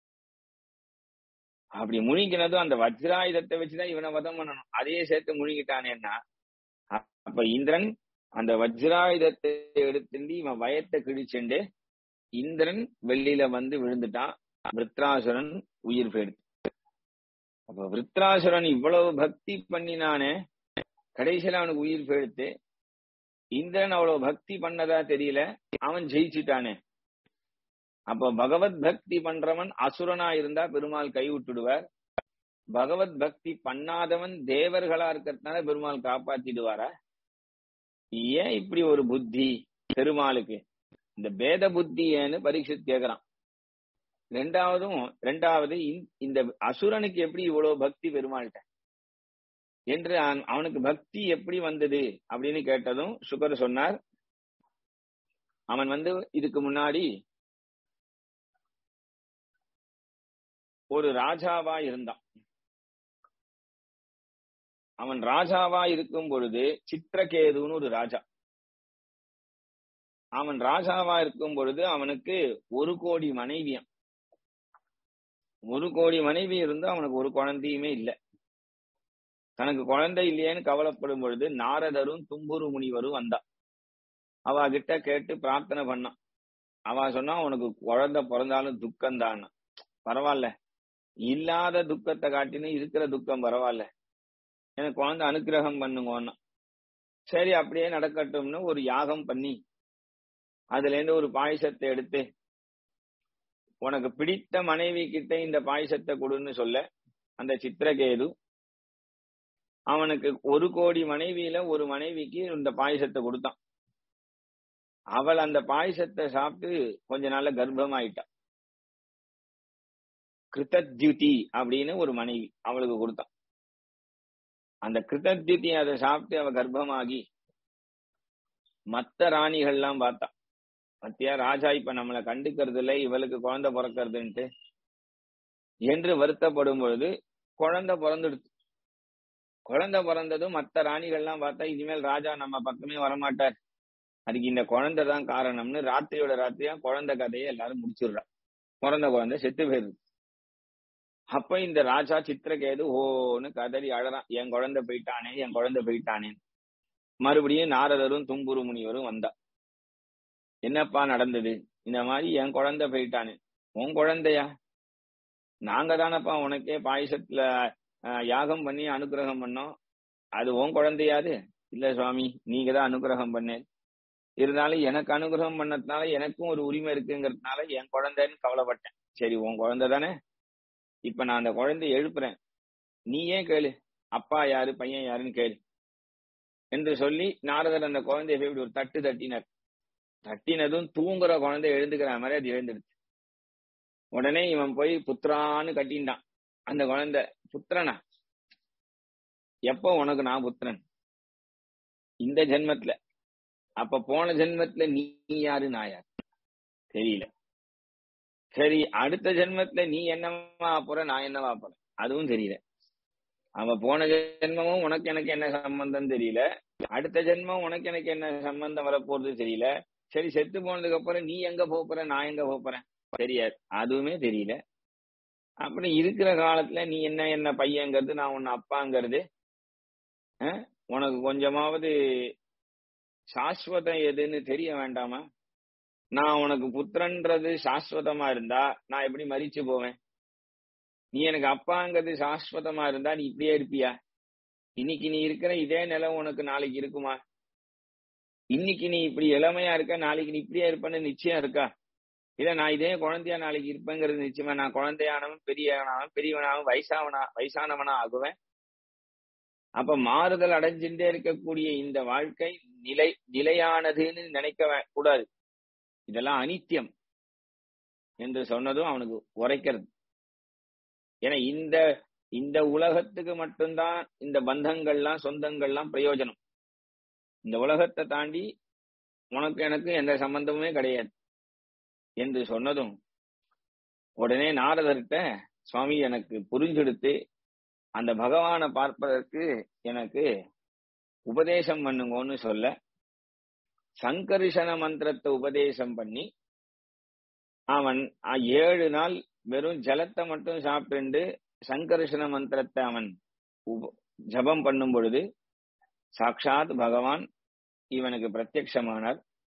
அப்படி முழுங்கினதும் அந்த வஜ்ராயுதத்தை வச்சுதான் இவனை வதம் பண்ணணும் அதையே சேர்த்து முழுங்கிட்டானேன்னா அப்ப இந்திரன் அந்த வஜ்ராயுதத்தை எடுத்துட்டு இவன் வயத்தை கிழிச்சுண்டு இந்திரன் வெளியில வந்து விழுந்துட்டான் விருத்ராசுரன் உயிர் போயிடுது அப்ப விருத்ராசுரன் இவ்வளவு பக்தி பண்ணினானே கடைசியில அவனுக்கு உயிர் போயிடுத்து இந்திரன் அவ்வளவு பக்தி பண்ணதா தெரியல அவன் ஜெயிச்சுட்டானே அப்ப பகவத் பக்தி பண்றவன் அசுரனா இருந்தா பெருமாள் கை விட்டுடுவார் பகவத் பக்தி பண்ணாதவன் தேவர்களா இருக்கிறதுனால பெருமாள் காப்பாத்திடுவாரா ஏன் இப்படி ஒரு புத்தி பெருமாளுக்கு இந்த பேத புத்தி ஏன்னு பரீட்சித் கேக்குறான் ரெண்டாவதும் ரெண்டாவது இந்த அசுரனுக்கு எப்படி இவ்வளவு பக்தி பெருமாள்கிட்ட என்று அவனுக்கு பக்தி எப்படி வந்தது அப்படின்னு கேட்டதும் சுகர் சொன்னார் அவன் வந்து இதுக்கு முன்னாடி ஒரு ராஜாவா இருந்தான் அவன் ராஜாவா இருக்கும் பொழுது சித்திரகேதுன்னு ஒரு ராஜா அவன் ராஜாவா இருக்கும் பொழுது அவனுக்கு ஒரு கோடி மனைவியம் ஒரு கோடி மனைவி இருந்து அவனுக்கு ஒரு குழந்தையுமே இல்லை தனக்கு குழந்தை இல்லையேன்னு கவலைப்படும் பொழுது நாரதரும் தும்புரு முனிவரும் வந்தா அவ கிட்ட கேட்டு பிரார்த்தனை பண்ணான் அவ சொன்னா உனக்கு குழந்தை பிறந்தாலும் துக்கம் தான் பரவாயில்ல இல்லாத துக்கத்தை காட்டினு இருக்கிற துக்கம் பரவாயில்ல எனக்கு குழந்தை அனுக்கிரகம் பண்ணுங்கன்னா சரி அப்படியே நடக்கட்டும்னு ஒரு யாகம் பண்ணி அதுல இருந்து ஒரு பாயசத்தை எடுத்து உனக்கு பிடித்த மனைவி கிட்ட இந்த பாயசத்தை கொடுன்னு சொல்ல அந்த சித்திரகேது அவனுக்கு ஒரு கோடி மனைவியில ஒரு மனைவிக்கு இந்த பாயசத்தை கொடுத்தான் அவள் அந்த பாயசத்தை சாப்பிட்டு கொஞ்ச நாள்ல கர்ப்பமாயிட்டா கிருத்தத்யுதி அப்படின்னு ஒரு மனைவி அவளுக்கு கொடுத்தான் அந்த கிருத்தத்யுதி அதை சாப்பிட்டு அவ கர்ப்பமாகி மத்த ராணிகள்லாம் பார்த்தா மத்தியா ராஜா இப்ப நம்மளை கண்டுக்கிறது இல்லை இவளுக்கு குழந்தை பிறக்கிறதுன்ட்டு என்று வருத்தப்படும் பொழுது குழந்தை பிறந்துடுது குழந்தை பிறந்ததும் மத்த ராணிகள்லாம் பார்த்தா இனிமேல் ராஜா நம்ம பக்கமே வரமாட்டார் அதுக்கு இந்த குழந்தை தான் காரணம்னு ராத்திரியோட ராத்திரியா குழந்தை கதையை எல்லாரும் முடிச்சிடுறா பிறந்த குழந்தை செத்து போயிருது அப்ப இந்த ராஜா சித்திரகேது ஓன்னு கதறி அழறான் என் குழந்தை போயிட்டானே என் குழந்தை போயிட்டானே மறுபடியும் நாரதரும் தும்புரு முனிவரும் வந்தா என்னப்பா நடந்தது இந்த மாதிரி என் குழந்தை போயிட்டானே உன் குழந்தையா நாங்க தானப்பா உனக்கே பாயசத்துல யாகம் பண்ணி அனுகிரகம் பண்ணோம் அது உன் குழந்தையாது இல்ல சுவாமி நீங்க தான் அனுகிரகம் பண்ணு இருந்தாலும் எனக்கு அனுகிரகம் பண்ணதுனால எனக்கும் ஒரு உரிமை இருக்குங்கிறதுனால என் குழந்தைன்னு கவலைப்பட்டேன் சரி உன் குழந்தை தானே இப்ப நான் அந்த குழந்தைய எழுப்புறேன் நீ ஏன் கேளு அப்பா யாரு பையன் யாருன்னு கேளு என்று சொல்லி நாரதர் அந்த குழந்தைய போய் இப்படி ஒரு தட்டு தட்டினார் தட்டினதும் தூங்குற குழந்தை எழுந்துக்கிற மாதிரி அது எழுந்துடுச்சு உடனே இவன் போய் புத்திரான்னு கட்டின்டான் அந்த குழந்தை புத்திரனா எப்போ உனக்கு நான் புத்திரன் இந்த ஜென்மத்துல அப்ப போன ஜென்மத்துல நீ யாரு நான் யார் தெரியல சரி அடுத்த ஜென்மத்துல நீ என்னவா போற நான் என்னவா போறேன் அதுவும் தெரியல அவன் போன ஜென்மமும் உனக்கு எனக்கு என்ன சம்பந்தம் தெரியல அடுத்த ஜென்மம் உனக்கு எனக்கு என்ன சம்பந்தம் வரப்போறது தெரியல சரி செத்து போனதுக்கு அப்புறம் நீ எங்க போற நான் எங்க போறேன் தெரியாது அதுவுமே தெரியல அப்படி இருக்கிற காலத்துல நீ என்ன என்ன பையங்கிறது நான் உன்ன அப்பாங்கிறது உனக்கு கொஞ்சமாவது சாஸ்வதம் எதுன்னு தெரிய வேண்டாமா நான் உனக்கு புத்திரன்றது சாஸ்வதமா இருந்தா நான் எப்படி மறிச்சு போவேன் நீ எனக்கு அப்பாங்கிறது சாஸ்வதமா இருந்தா நீ இப்படியே இருப்பியா இன்னைக்கு நீ இருக்கிற இதே நிலம் உனக்கு நாளைக்கு இருக்குமா இன்னைக்கு நீ இப்படி இளமையா இருக்க நாளைக்கு நீ இப்படியே இருப்பேன்னு நிச்சயம் இருக்கா இல்ல நான் இதே குழந்தையா நாளைக்கு இருப்பேங்கிறது நிச்சயமா நான் குழந்தையானவன் பெரியவனாவன் பெரியவனாவும் வயசாவனா வயசானவனா ஆகுவேன் அப்ப மாறுதல் அடைஞ்சுட்டே இருக்கக்கூடிய இந்த வாழ்க்கை நிலை நிலையானதுன்னு நினைக்க கூடாது இதெல்லாம் அனித்தியம் என்று சொன்னதும் அவனுக்கு உரைக்கிறது ஏன்னா இந்த இந்த உலகத்துக்கு மட்டும்தான் இந்த பந்தங்கள்லாம் சொந்தங்கள்லாம் பிரயோஜனம் இந்த உலகத்தை தாண்டி உனக்கு எனக்கு எந்த சம்பந்தமுமே கிடையாது என்று சொன்னதும் உடனே நாரதர்கிட்ட சுவாமி எனக்கு புரிஞ்செடுத்து அந்த பகவானை பார்ப்பதற்கு எனக்கு உபதேசம் பண்ணுங்கன்னு சொல்ல சங்கரிஷன மந்திரத்தை உபதேசம் பண்ணி அவன் ஏழு நாள் வெறும் ஜலத்தை மட்டும் சாப்பிட்டு சங்கர்ஷண மந்திரத்தை அவன் ஜபம் பண்ணும் பொழுது சாட்சாத் பகவான் இவனுக்கு பிரத்யக்ஷமானார்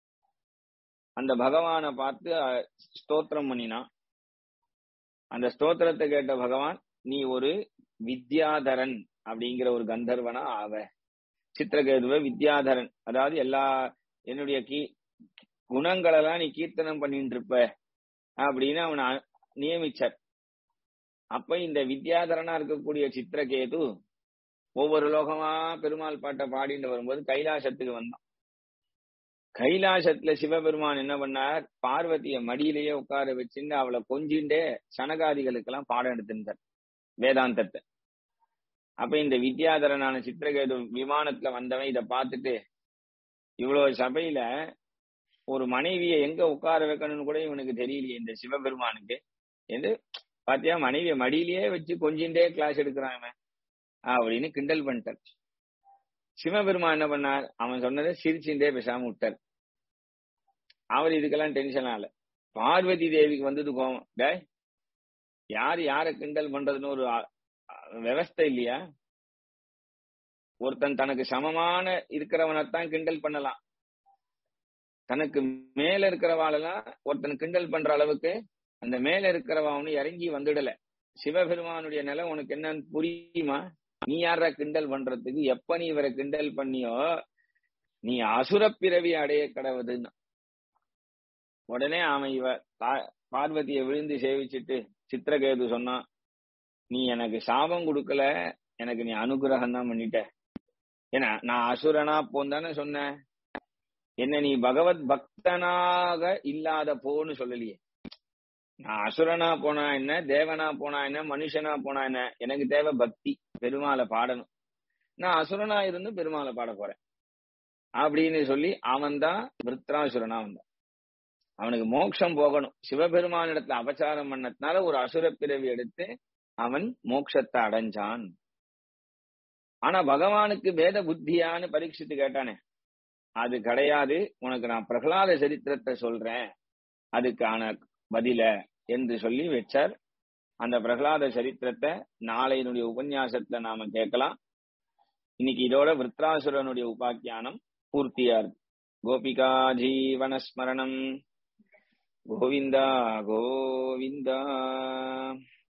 அந்த பகவானை பார்த்து ஸ்தோத்திரம் பண்ணினான் அந்த ஸ்தோத்திரத்தை கேட்ட பகவான் நீ ஒரு வித்யாதரன் அப்படிங்கிற ஒரு கந்தர்வனா ஆவ சித்திரகேதுவ வித்யாதரன் அதாவது எல்லா என்னுடைய கீ குணங்களெல்லாம் நீ கீர்த்தனம் பண்ணிட்டு இருப்ப அப்படின்னு அவனை நியமிச்சார் அப்ப இந்த வித்யாதரனா இருக்கக்கூடிய சித்திரகேது ஒவ்வொரு லோகமா பெருமாள் பாட்டை பாடிட்டு வரும்போது கைலாசத்துக்கு வந்தான் கைலாசத்துல சிவபெருமான் என்ன பண்ணார் பார்வதிய மடியிலேயே உட்கார வச்சுட்டு அவளை கொஞ்சிண்டே சனகாதிகளுக்கெல்லாம் பாடம் எடுத்திருந்தார் வேதாந்தத்தை அப்ப இந்த வித்யாதரனான சித்திரகேது விமானத்துல வந்தவன் இதை பார்த்துட்டு இவ்வளவு சபையில ஒரு மனைவியை எங்க உட்கார வைக்கணும்னு கூட இவனுக்கு தெரியலையே இந்த சிவபெருமானுக்கு என்று பாத்தியா மனைவிய மடியிலேயே வச்சு கொஞ்சிண்டே கிளாஸ் எடுக்கிறான் இவன் அப்படின்னு கிண்டல் பண்ணிட்டார் சிவபெருமான் என்ன பண்ணார் அவன் சொன்னதை சிரிச்சுட்டே பேசாம விட்டார் அவர் இதுக்கெல்லாம் டென்ஷன் ஆகல பார்வதி தேவிக்கு வந்தது கோவம் டே யார் யார கிண்டல் பண்றதுன்னு ஒரு விவஸ்தை இல்லையா ஒருத்தன் தனக்கு சமமான இருக்கிறவனைத்தான் கிண்டல் பண்ணலாம் தனக்கு மேல இருக்கிறவாளெல்லாம் ஒருத்தன் கிண்டல் பண்ற அளவுக்கு அந்த மேல இருக்கிறவா அவனு இறங்கி வந்துடல சிவபெருமானுடைய நிலை உனக்கு என்னன்னு புரியுமா நீ யார கிண்டல் பண்றதுக்கு எப்ப நீ இவரை கிண்டல் பண்ணியோ நீ அசுர பிறவி அடைய கடவுதுன்னு உடனே அவன் இவ பார்வதியை விழுந்து சேவிச்சுட்டு சித்திரகேது சொன்னான் நீ எனக்கு சாபம் கொடுக்கல எனக்கு நீ அனுகிரகம் தான் பண்ணிட்ட ஏன்னா நான் அசுரனா போந்தானே சொன்னேன் என்ன நீ பகவத் பக்தனாக இல்லாத போன்னு சொல்லலையே நான் அசுரனா போனா என்ன தேவனா போனா என்ன மனுஷனா போனா என்ன எனக்கு தேவை பக்தி பெருமாளை பாடணும் நான் அசுரனா இருந்து பெருமாளை பாட போறேன் அப்படின்னு சொல்லி அவன் தான் விருத்ராசுரனா வந்தான் அவனுக்கு மோட்சம் போகணும் சிவபெருமானிடத்துல அபச்சாரம் பண்ணதுனால ஒரு அசுர பிறவி எடுத்து அவன் மோட்சத்தை அடைஞ்சான் ஆனா பகவானுக்கு வேத புத்தியான்னு பரீட்சித்து கேட்டானே அது கிடையாது உனக்கு நான் பிரகலாத சரித்திரத்தை சொல்றேன் அதுக்கான பதில என்று சொல்லி வச்சார் அந்த பிரகலாத சரித்திரத்தை நாளையினுடைய உபன்யாசத்துல நாம கேட்கலாம் இன்னைக்கு இதோட விருத்ராசுரனுடைய உபாக்கியானம் பூர்த்தியா இருக்கு கோபிகா ஜீவனஸ்மரணம் கோவிந்தா கோவிந்தா